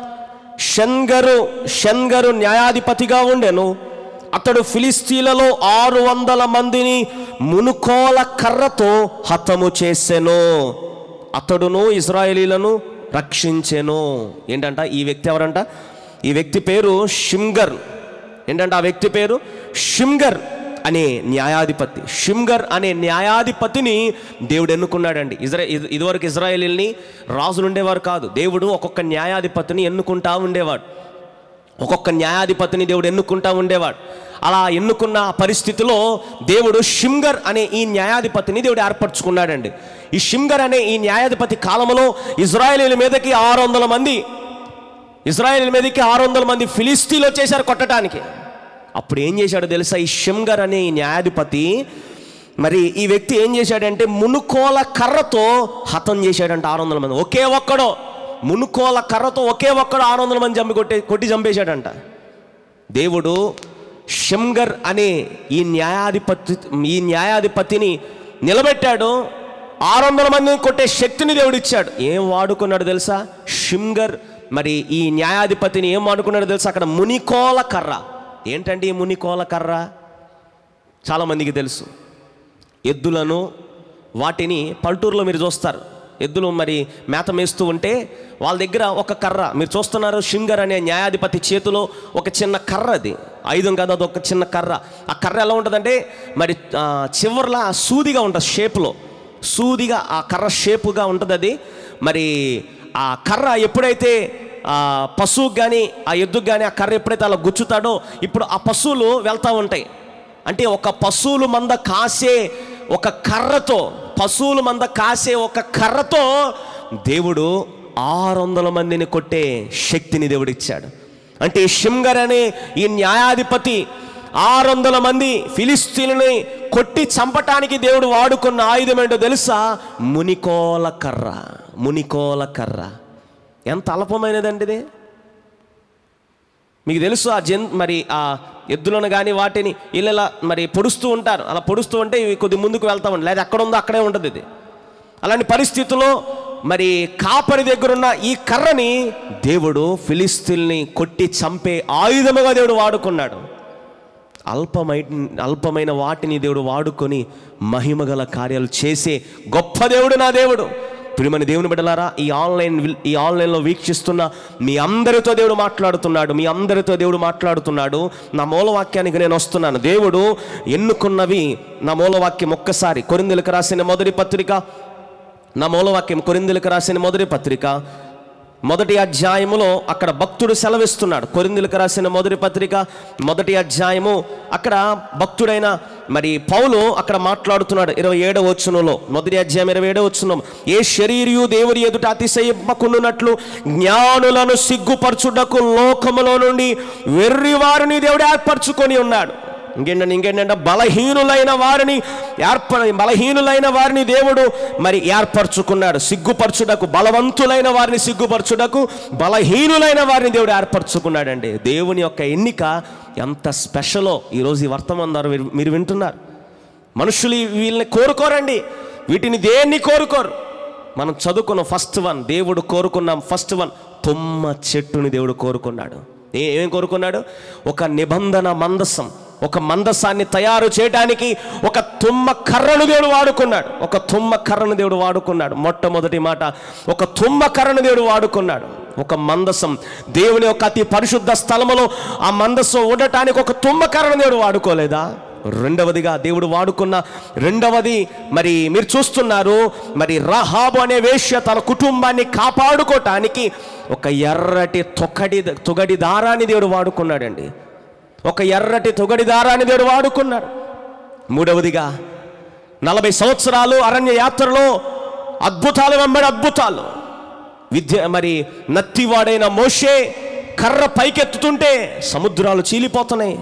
B: షన్గరు షన్గరు న్యాయాధిపతిగా ఉండెను అతడు ఫిలిస్తీన్లలో ఆరు వందల మందిని మునుకోల కర్రతో హతము చేసెను అతడును ఇజ్రాయేలీలను రక్షించెను ఏంటంట ఈ వ్యక్తి ఎవరంట ఈ వ్యక్తి పేరు షిమ్గర్ ఏంటంటే ఆ వ్యక్తి పేరు షిమ్గర్ అనే న్యాయాధిపతి షిమ్గర్ అనే న్యాయాధిపతిని దేవుడు ఎన్నుకున్నాడండి ఇజ్రా ఇది- ఇదివరకు ఇజ్రాయేలీల్ని రాజులు ఉండేవారు కాదు దేవుడు ఒక్కొక్క న్యాయాధిపతిని ఎన్నుకుంటా ఉండేవాడు ఒక్కొక్క న్యాయాధిపతిని దేవుడు ఎన్నుకుంటా ఉండేవాడు అలా ఎన్నుకున్న పరిస్థితిలో దేవుడు షిమ్గర్ అనే ఈ న్యాయాధిపతిని దేవుడు ఏర్పరచుకున్నాడండి ఈ షిమ్గర్ అనే ఈ న్యాయాధిపతి కాలంలో ఇజ్రాయేలీల మీదకి ఆరు వందల మంది ఇజ్రాయేల్ మీదకి ఆరు వందల మంది ఫిలిస్తీన్లు వచ్చేసారు కొట్టడానికి అప్పుడు ఏం చేశాడో తెలుసా ఈ షిమ్గర్ అనే ఈ న్యాయాధిపతి మరి ఈ వ్యక్తి ఏం చేశాడంటే మునుకోల కర్రతో హతం చేశాడంట ఆరు వందల మంది ఒకే ఒక్కడో మునుకోల కర్రతో ఒకే ఒక్కడు ఆరు వందల మంది చంపి కొట్టి కొట్టి చంపేశాడంట దేవుడు షిమ్గర్ అనే ఈ న్యాయాధిపతి ఈ న్యాయాధిపతిని నిలబెట్టాడు ఆరు వందల మందిని కొట్టే శక్తిని దేవుడు ఇచ్చాడు ఏం వాడుకున్నాడు తెలుసా షిమ్గర్ మరి ఈ న్యాయాధిపతిని ఏం వాడుకున్నాడు తెలుసా అక్కడ మునికోల కర్ర ఏంటండి ఈ మునికోల కర్ర చాలామందికి తెలుసు ఎద్దులను వాటిని పల్టూరులో మీరు చూస్తారు ఎద్దులు మరి మేత మేస్తూ ఉంటే వాళ్ళ దగ్గర ఒక కర్ర మీరు చూస్తున్నారు షింగర్ అనే న్యాయాధిపతి చేతిలో ఒక చిన్న కర్ర అది ఆయుధం కాదు అది ఒక చిన్న కర్ర ఆ కర్ర ఎలా ఉంటుందంటే మరి ఆ, చివర్లా సూదిగా ఉంటుంది షేప్లో సూదిగా ఆ కర్ర షేపుగా ఉంటుంది అది మరి ఆ కర్ర ఎప్పుడైతే ఆ పశువుకి కానీ ఆ ఎద్దుకు కానీ ఆ కర్ర ఎప్పుడైతే అలా గుచ్చుతాడో ఇప్పుడు ఆ పశువులు వెళ్తూ ఉంటాయి అంటే ఒక పశువులు మంద కాసే ఒక కర్రతో పశువుల మంద కాసే ఒక కర్రతో దేవుడు ఆరు వందల మందిని కొట్టే శక్తిని దేవుడు ఇచ్చాడు అంటే షిమ్గర్ అనే ఈ న్యాయాధిపతి ఆరు వందల మంది ఫిలిస్తీన్లని కొట్టి చంపటానికి దేవుడు వాడుకున్న ఆయుధం ఏంటో తెలుసా మునికోల కర్ర మునికోల కర్ర ఎంత అల్పమైనదండి ఇది మీకు తెలుసు ఆ జన్ మరి ఆ ఎద్దులను కానీ వాటిని వీళ్ళు ఇలా మరి పొడుస్తూ ఉంటారు అలా పొడుస్తూ ఉంటే ఇవి కొద్ది ముందుకు వెళ్తా ఉంటాయి లేదా ఎక్కడ ఉందో అక్కడే ఉంటుంది ఇది అలాంటి పరిస్థితుల్లో మరి కాపరి దగ్గరున్న ఈ కర్రని దేవుడు ఫిలిస్తీన్ని కొట్టి చంపే ఆయుధముగా దేవుడు వాడుకున్నాడు అల్పమై అల్పమైన వాటిని దేవుడు వాడుకొని మహిమగల కార్యాలు చేసే గొప్ప దేవుడు నా దేవుడు ప్రియమని దేవుని బిడ్డలారా ఈ ఆన్లైన్ విల్- ఈ ఆన్లైన్లో వీక్షిస్తున్న మీ అందరితో దేవుడు మాట్లాడుతున్నాడు మీ అందరితో దేవుడు మాట్లాడుతున్నాడు నా మూలవాక్యానికి నేను వస్తున్నాను దేవుడు ఎన్నుకున్నవి నా మూలవాక్యం ఒక్కసారి కొరిందులకు రాసిన మొదటి పత్రిక నా మూలవాక్యం కొరిందులకు రాసిన మొదటి పత్రిక మొదటి అధ్యాయములో అక్కడ భక్తుడు సెలవిస్తున్నాడు కొరిందులకు రాసిన మొదటి పత్రిక మొదటి అధ్యాయము అక్కడ భక్తుడైన మరి పౌలు అక్కడ మాట్లాడుతున్నాడు ఇరవై ఏడవ వచ్చునులో మొదటి అధ్యాయం ఇరవై ఏడవ వచ్చును ఏ శరీరియు దేవుని ఎదుట అతిశయింపకుండునట్లు జ్ఞానులను సిగ్గుపరచుటకు లోకములో నుండి వెర్రి వారిని దేవుడు ఏర్పరచుకొని ఉన్నాడు ఇంకేంటంటే ఇంకేంటంటే బలహీనులైన వారిని ఏర్ప బలహీనులైన వారిని దేవుడు మరి ఏర్పరచుకున్నాడు సిగ్గుపరచుటకు బలవంతులైన వారిని సిగ్గుపరచుటకు బలహీనులైన వారిని దేవుడు ఏర్పరచుకున్నాడండి దేవుని యొక్క ఎన్నిక ఎంత స్పెషలో ఈరోజు ఈ వర్తమానం ద్వారా మీరు- మీరు వింటున్నారు మనుషులు ఈ- వీళ్ళని కోరుకోరండి వీటిని దేన్ని కోరుకోరు మనం చదువుకున్న ఫస్ట్ వన్ దేవుడు కోరుకున్నాం ఫస్ట్ వన్ తుమ్మ చెట్టుని దేవుడు కోరుకున్నాడు ఏ- ఏం కోరుకున్నాడు ఒక నిబంధన మందసం ఒక మందసాన్ని తయారు చేయడానికి ఒక తుమ్మ కర్రను దేవుడు వాడుకున్నాడు ఒక తుమ్మ కర్రను దేవుడు వాడుకున్నాడు మొట్టమొదటి మాట ఒక తుమ్మ కర్రను దేవుడు వాడుకున్నాడు ఒక మందసం దేవుని యొక్క అతి పరిశుద్ధ స్థలములో ఆ మందసం ఉండటానికి ఒక తుమ్మ కర్రను దేవుడు వాడుకోలేదా రెండవదిగా దేవుడు వాడుకున్న రెండవది మరి మీరు చూస్తున్నారు మరి రహాబు అనే వేశ్య తన కుటుంబాన్ని కాపాడుకోవటానికి ఒక ఎర్రటి తొక్కడి తొగడి దారాన్ని దేవుడు వాడుకున్నాడండి ఒక ఎర్రటి తొగడి దారాన్ని దేవుడు వాడుకున్నాడు మూడవదిగా నలభై సంవత్సరాలు అరణ్య యాత్రలో అద్భుతాలు వెంబడి అద్భుతాలు విద్య మరి నత్తివాడైన మోషే కర్ర పైకెత్తుతుంటే సముద్రాలు చీలిపోతున్నాయి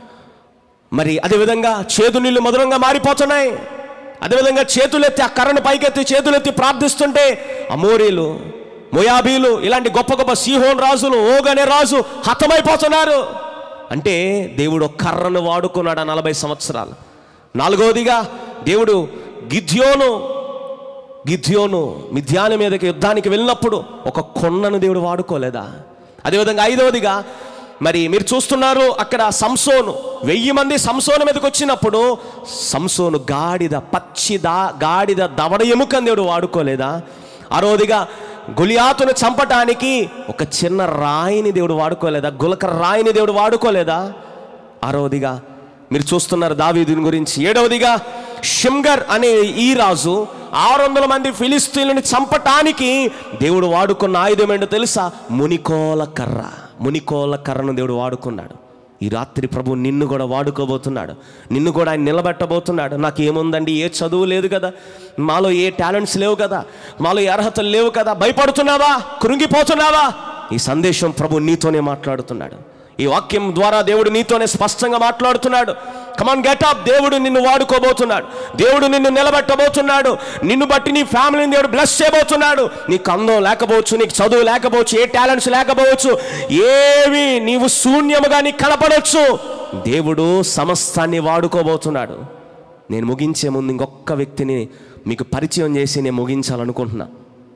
B: మరి అదేవిధంగా చేదు నీళ్లు మధురంగా మారిపోతున్నాయి అదేవిధంగా చేతులెత్తి ఆ కర్రను పైకెత్తి చేతులెత్తి ప్రార్థిస్తుంటే అమోరీలు మొయాబీలు ఇలాంటి గొప్ప గొప్ప సీహోన్ రాజులు ఓగనే రాజు హతమైపోతున్నారు అంటే దేవుడు ఒక కర్రను వాడుకున్నాడు ఆ నలభై సంవత్సరాలు నాలుగవదిగా దేవుడు గిద్యోను గిద్యోను మిథ్యాన మీదకి యుద్ధానికి వెళ్ళినప్పుడు ఒక కొండను దేవుడు వాడుకోలేదా అదేవిధంగా ఐదవదిగా మరి మీరు చూస్తున్నారు అక్కడ సంసోను వెయ్యి మంది సంసోను మీదకి వచ్చినప్పుడు సంసోను గాడిద పచ్చి దా గాడిద దవడ ఎముకని దేవుడు వాడుకోలేదా ఆరోదిగా గులియాతును చంపటానికి ఒక చిన్న రాయిని దేవుడు వాడుకోలేదా గులక రాయిని దేవుడు వాడుకోలేదా ఆరవదిగా మీరు చూస్తున్నారు దావీదుని గురించి ఏడవదిగా షిమ్గర్ అనే ఈ రాజు ఆరు వందల మంది ఫిలిస్తీన్లని చంపటానికి దేవుడు వాడుకున్న ఆయుధం ఏంటో తెలుసా మునికోల కర్ర మునికోల కర్రను దేవుడు వాడుకున్నాడు ఈ రాత్రి ప్రభు నిన్ను కూడా వాడుకోబోతున్నాడు నిన్ను కూడా ఆయన నిలబెట్టబోతున్నాడు నాకు ఏముందండి ఏ చదువు లేదు కదా మాలో ఏ టాలెంట్స్ లేవు కదా మాలో ఏ అర్హతలు లేవు కదా భయపడుతున్నావా కృంగిపోతున్నావా ఈ సందేశం ప్రభు నీతోనే మాట్లాడుతున్నాడు ఈ వాక్యం ద్వారా దేవుడు నీతోనే స్పష్టంగా మాట్లాడుతున్నాడు కమాన్ గెట్ అప్ దేవుడు నిన్ను వాడుకోబోతున్నాడు దేవుడు నిన్ను నిలబెట్టబోతున్నాడు నిన్ను బట్టి నీ ఫ్యామిలీని దేవుడు బ్లెస్ చేయబోతున్నాడు నీకు అందం లేకపోవచ్చు నీకు చదువు లేకపోవచ్చు ఏ టాలెంట్స్ లేకపోవచ్చు ఏవి నీవు శూన్యముగా నీకు కనపడవచ్చు దేవుడు సమస్తాన్ని వాడుకోబోతున్నాడు నేను ముగించే ముందు ఇంకొక వ్యక్తిని మీకు పరిచయం చేసి నేను ముగించాలనుకుంటున్నా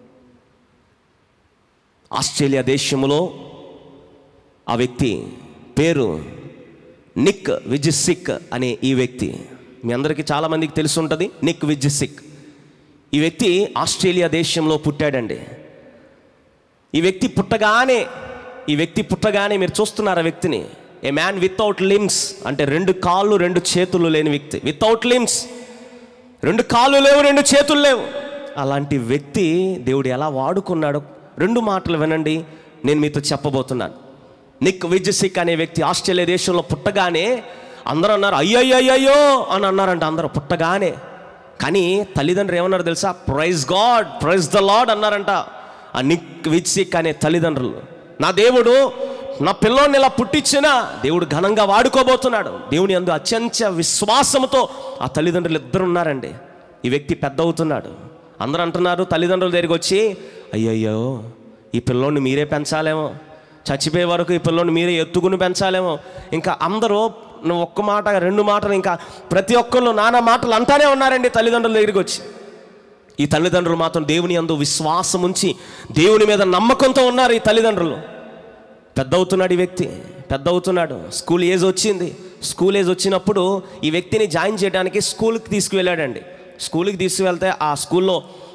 B: ఆస్ట్రేలియా దేశంలో ఆ వ్యక్తి పేరు నిక్ విజిసిక్ అనే ఈ వ్యక్తి మీ అందరికీ చాలామందికి తెలిసి ఉంటుంది నిక్ విజిసిక్ ఈ వ్యక్తి ఆస్ట్రేలియా దేశంలో పుట్టాడండి ఈ వ్యక్తి పుట్టగానే ఈ వ్యక్తి పుట్టగానే మీరు చూస్తున్నారు ఆ వ్యక్తిని ఏ మ్యాన్ వితౌట్ లిమ్స్ అంటే రెండు కాళ్ళు రెండు చేతులు లేని వ్యక్తి వితౌట్ లిమ్స్ రెండు కాళ్ళు లేవు రెండు చేతులు లేవు అలాంటి వ్యక్తి దేవుడు ఎలా వాడుకున్నాడో రెండు మాటలు వినండి నేను మీతో చెప్పబోతున్నాను నిక్ విజసిక్ అనే వ్యక్తి ఆస్ట్రేలియా దేశంలో పుట్టగానే అందరూ అన్నారు అయ్యయ్యయ్యో అని అన్నారంట అందరూ పుట్టగానే కానీ తల్లిదండ్రులు ఏమన్నారు తెలుసా praise god praise the lord అన్నారంట ఆ నిక్ విజసిక్ అనే తల్లిదండ్రులు నా దేవుడు నా పిల్లోడిని ఇలా పుట్టించిన దేవుడు ఘనంగా వాడుకోబోతున్నాడు దేవుని అందు అత్యంత విశ్వాసంతో ఆ తల్లిదండ్రులు ఇద్దరు ఉన్నారండి ఈ వ్యక్తి పెద్ద అవుతున్నాడు అందరూ అంటున్నారు తల్లిదండ్రుల దగ్గరికి వచ్చి అయ్యయ్యో ఈ పిల్లోడిని మీరే పెంచాలేమో చచ్చిపోయే వరకు ఈ పిల్లోడిని మీరే ఎత్తుకుని పెంచాలేమో ఇంకా అందరూ నువ్వు ఒక్క మాట రెండు మాటలు ఇంకా ప్రతి ఒక్కళ్ళు నానా మాటలు అంటానే ఉన్నారండి తల్లిదండ్రుల దగ్గరికి వచ్చి ఈ తల్లిదండ్రులు మాత్రం దేవుని అందు విశ్వాసం ఉంచి దేవుని మీద నమ్మకంతో ఉన్నారు ఈ తల్లిదండ్రులు పెద్ద అవుతున్నాడు ఈ వ్యక్తి పెద్ద అవుతున్నాడు స్కూల్ ఏజ్ వచ్చింది స్కూల్ ఏజ్ వచ్చినప్పుడు ఈ వ్యక్తిని జాయిన్ చేయడానికి స్కూల్కి తీసుకువెళ్ళాడండి స్కూల్కి తీసుకువెళ్తే ఆ స్కూల్లో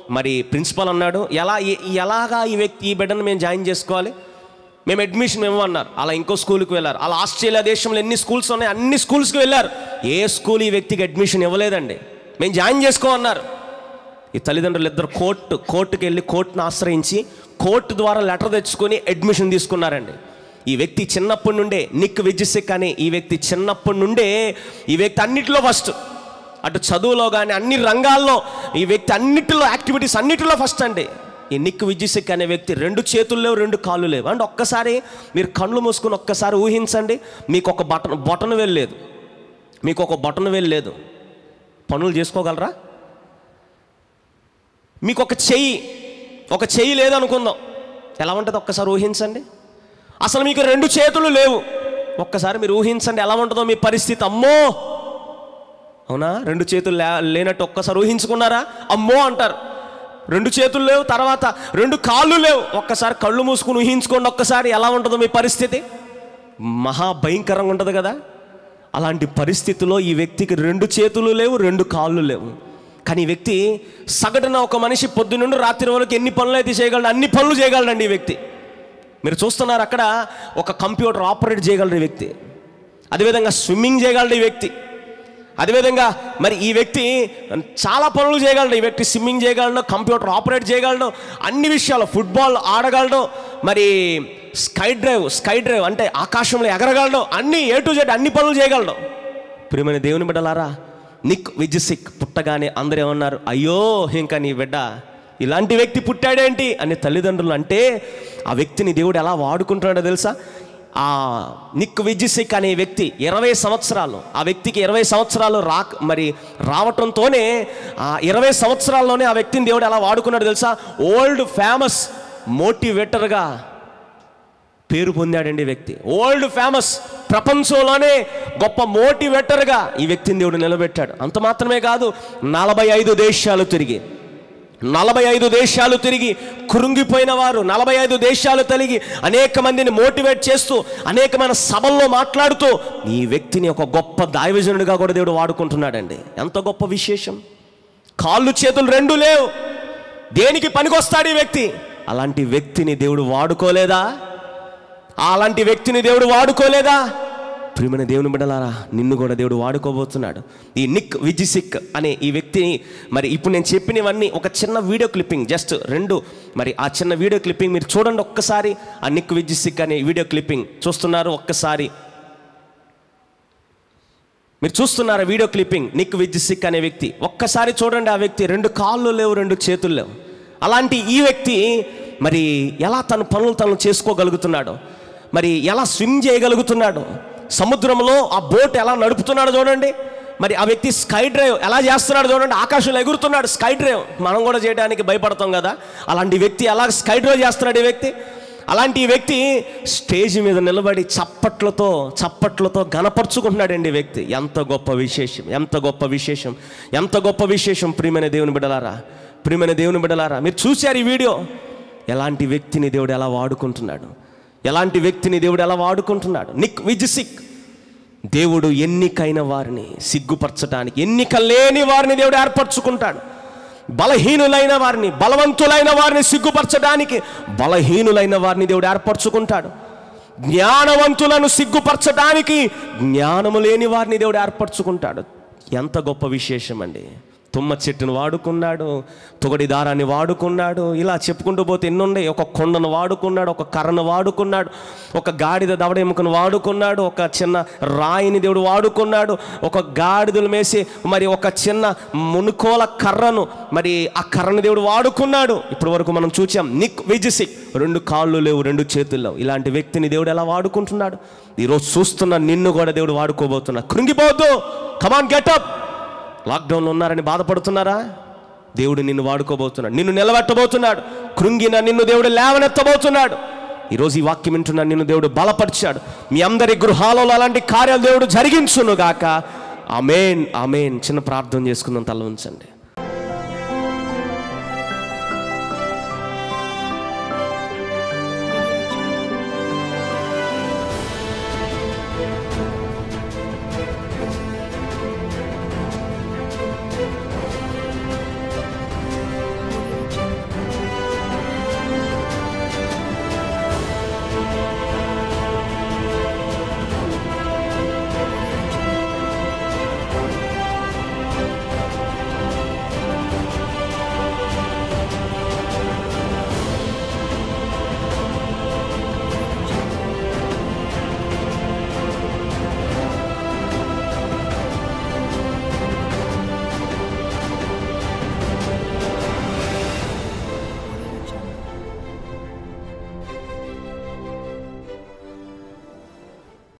B: మరి ప్రిన్సిపల్ అన్నాడు ఎలా ఎ- ఎలాగా ఈ వ్యక్తి ఈ బిడ్డను మేము జాయిన్ చేసుకోవాలి మేము అడ్మిషన్ ఇవ్వమన్నారు అలా ఇంకో స్కూల్కి వెళ్ళారు అలా ఆస్ట్రేలియా దేశంలో ఎన్ని స్కూల్స్ ఉన్నాయి అన్ని స్కూల్స్కి వెళ్ళారు ఏ స్కూల్ ఈ వ్యక్తికి అడ్మిషన్ ఇవ్వలేదండి మేము జాయిన్ చేసుకోమన్నారు ఈ తల్లిదండ్రులు ఇద్దరు కోర్టు కోర్టుకి వెళ్ళి కోర్టును ఆశ్రయించి కోర్టు ద్వారా లెటర్ తెచ్చుకొని అడ్మిషన్ తీసుకున్నారండి ఈ వ్యక్తి చిన్నప్పటి నుండే నిక్ విజిసిక్ అనే ఈ వ్యక్తి చిన్నప్పటి నుండే ఈ వ్యక్తి అన్నిటిలో ఫస్ట్ అటు చదువులో కానీ అన్ని రంగాల్లో ఈ వ్యక్తి అన్నిటిలో యాక్టివిటీస్ అన్నిటిలో ఫస్ట్ అండి ఈ నిక్ విజిసిక్ అనే వ్యక్తి రెండు చేతులు లేవు రెండు కాళ్ళు లేవు అంటే ఒక్కసారి మీరు కళ్ళు మూసుకుని ఒక్కసారి ఊహించండి మీకు ఒక బటన్ బటన్ వెళ్ళలేదు మీకు ఒక బటన్ వెళ్ళలేదు పనులు చేసుకోగలరా మీకు ఒక చెయ్యి ఒక చెయ్యి లేదనుకుందాం ఎలా ఉంటుంది ఒక్కసారి ఊహించండి అసలు మీకు రెండు చేతులు లేవు ఒక్కసారి మీరు ఊహించండి ఎలా ఉంటుందో మీ పరిస్థితి అమ్మో అవునా రెండు చేతులు లే లేనట్టు ఒక్కసారి ఊహించుకున్నారా అమ్మో అంటారు రెండు చేతులు లేవు తర్వాత రెండు కాళ్ళు లేవు ఒక్కసారి కళ్ళు మూసుకుని ఊహించుకోండి ఒక్కసారి ఎలా ఉంటుందో మీ పరిస్థితి మహా భయంకరంగా ఉంటుంది కదా అలాంటి పరిస్థితిలో ఈ వ్యక్తికి రెండు చేతులు లేవు రెండు కాళ్ళు లేవు కానీ ఈ వ్యక్తి సగటున ఒక మనిషి పొద్దు నుండి రాత్రి వరకు ఎన్ని పనులు అయితే చేయగలడు అన్ని పనులు చేయగలడండి ఈ వ్యక్తి మీరు చూస్తున్నారు అక్కడ ఒక కంప్యూటర్ ఆపరేట్ చేయగలడు ఈ వ్యక్తి అదేవిధంగా స్విమ్మింగ్ చేయగలడు ఈ వ్యక్తి అదేవిధంగా మరి ఈ వ్యక్తి చాలా పనులు చేయగలడు ఈ వ్యక్తి స్విమ్మింగ్ చేయగలడు కంప్యూటర్ ఆపరేట్ చేయగలడు అన్ని విషయాలు ఫుట్బాల్ ఆడగలడు మరి స్కై డ్రైవ్ స్కై డ్రైవ్ అంటే ఆకాశంలో ఎగరగలడు అన్ని ఏ టు జెడ్ అన్ని పనులు చేయగలడు ప్రియమైన దేవుని బిడ్డలారా నిక్ విజిసిక్ పుట్టగానే అందరూ ఏమన్నారు అయ్యో ఇంకా నీ బిడ్డ ఇలాంటి వ్యక్తి పుట్టాడేంటి అని తల్లిదండ్రులు అంటే ఆ వ్యక్తిని దేవుడు ఎలా వాడుకుంటున్నాడో తెలుసా ఆ నిక్ విజిసిక్ అనే వ్యక్తి ఇరవై సంవత్సరాలు ఆ వ్యక్తికి ఇరవై సంవత్సరాలు రా మరి రావటంతోనే ఆ ఇరవై సంవత్సరాల్లోనే ఆ వ్యక్తిని దేవుడు ఎలా వాడుకున్నాడు తెలుసా ఓల్డ్ ఫేమస్ మోటివేటర్గా పేరు పొందాడండి ఈ వ్యక్తి ఓల్డ్ ఫేమస్ ప్రపంచంలోనే గొప్ప మోటివేటర్గా ఈ వ్యక్తిని దేవుడు నిలబెట్టాడు అంత మాత్రమే కాదు నలభై ఐదు దేశాలు తిరిగి నలభై ఐదు దేశాలు తిరిగి కృంగిపోయిన వారు నలభై ఐదు దేశాలు తిరిగి అనేక మందిని మోటివేట్ చేస్తూ అనేకమైన సభల్లో మాట్లాడుతూ ఈ వ్యక్తిని ఒక గొప్ప దైవజనుడిగా కూడా దేవుడు వాడుకుంటున్నాడండి ఎంత గొప్ప విశేషం కాళ్ళు చేతులు రెండు లేవు దేనికి పనికొస్తాడు ఈ వ్యక్తి అలాంటి వ్యక్తిని దేవుడు వాడుకోలేదా అలాంటి వ్యక్తిని దేవుడు వాడుకోలేదా ప్రియమైన దేవుని బిడ్డలారా నిన్ను కూడా దేవుడు వాడుకోబోతున్నాడు ఈ నిక్ విజిసిక్ అనే ఈ వ్యక్తిని మరి ఇప్పుడు నేను చెప్పినవన్నీ ఒక చిన్న వీడియో క్లిప్పింగ్ జస్ట్ రెండు మరి ఆ చిన్న వీడియో క్లిప్పింగ్ మీరు చూడండి ఒక్కసారి ఆ నిక్ విజిసిక్ అనే వీడియో క్లిప్పింగ్ చూస్తున్నారు ఒక్కసారి మీరు చూస్తున్నారు వీడియో క్లిప్పింగ్ నిక్ విజిసిక్ అనే వ్యక్తి ఒక్కసారి చూడండి ఆ వ్యక్తి రెండు కాళ్ళు లేవు రెండు చేతులు లేవు అలాంటి ఈ వ్యక్తి మరి ఎలా తన పనులు తను చేసుకోగలుగుతున్నాడు మరి ఎలా స్విమ్ చేయగలుగుతున్నాడు సముద్రంలో ఆ బోట్ ఎలా నడుపుతున్నాడు చూడండి మరి ఆ వ్యక్తి స్కై డ్రైవ్ ఎలా చేస్తున్నాడు చూడండి ఆకాశంలో ఎగురుతున్నాడు స్కై డ్రైవ్ మనం కూడా చేయడానికి భయపడతాం కదా అలాంటి వ్యక్తి ఎలా స్కై డ్రైవ్ చేస్తున్నాడు ఈ వ్యక్తి అలాంటి ఈ వ్యక్తి స్టేజ్ మీద నిలబడి చప్పట్లతో చప్పట్లతో గనపరుచుకుంటున్నాడండి ఈ వ్యక్తి ఎంత గొప్ప విశేషం ఎంత గొప్ప విశేషం ఎంత గొప్ప విశేషం ప్రియమైన దేవుని బిడలారా ప్రియమైన దేవుని బిడలారా మీరు చూశారు ఈ వీడియో ఎలాంటి వ్యక్తిని దేవుడు ఎలా వాడుకుంటున్నాడు ఎలాంటి వ్యక్తిని దేవుడు ఎలా వాడుకుంటున్నాడు నిక్ విజిసిక్ దేవుడు ఎన్నికైన వారిని సిగ్గుపరచడానికి ఎన్నిక లేని వారిని దేవుడు ఏర్పరచుకుంటాడు బలహీనులైన వారిని బలవంతులైన వారిని సిగ్గుపరచడానికి బలహీనులైన వారిని దేవుడు ఏర్పరచుకుంటాడు జ్ఞానవంతులను సిగ్గుపరచడానికి జ్ఞానము లేని వారిని దేవుడు ఏర్పరచుకుంటాడు ఎంత గొప్ప విశేషం అండి తుమ్మ చెట్టును వాడుకున్నాడు తొగడి దారాన్ని వాడుకున్నాడు ఇలా చెప్పుకుంటూ పోతే ఎన్నున్నాయి ఒక కొండను వాడుకున్నాడు ఒక కర్రను వాడుకున్నాడు ఒక గాడిద దవడ ఎముకను వాడుకున్నాడు ఒక చిన్న రాయిని దేవుడు వాడుకున్నాడు ఒక గాడిదలు మేసి మరి ఒక చిన్న మునుకోల కర్రను మరి ఆ కర్రను దేవుడు వాడుకున్నాడు ఇప్పటి వరకు మనం చూచాం నిక్ విజిసిక్ రెండు కాళ్ళు లేవు రెండు చేతులు లేవు ఇలాంటి వ్యక్తిని దేవుడు ఎలా వాడుకుంటున్నాడు ఈరోజు చూస్తున్న నిన్ను కూడా దేవుడు వాడుకోబోతున్నాడు కృంగిపోవద్దు కమాన్ గెటప్ లాక్డౌన్లో ఉన్నారని బాధపడుతున్నారా దేవుడు నిన్ను వాడుకోబోతున్నాడు నిన్ను నిలబెట్టబోతున్నాడు కృంగిన నిన్ను దేవుడు లేవనెత్తబోతున్నాడు ఈరోజు ఈ వాక్యం వింటున్న నిన్ను దేవుడు బలపరిచాడు మీ అందరి గృహాలలో అలాంటి కార్యాలు దేవుడు జరిగించును గాక ఆమెన్ ఆమెన్ చిన్న ప్రార్థన చేసుకుందాం తల ఉంచండి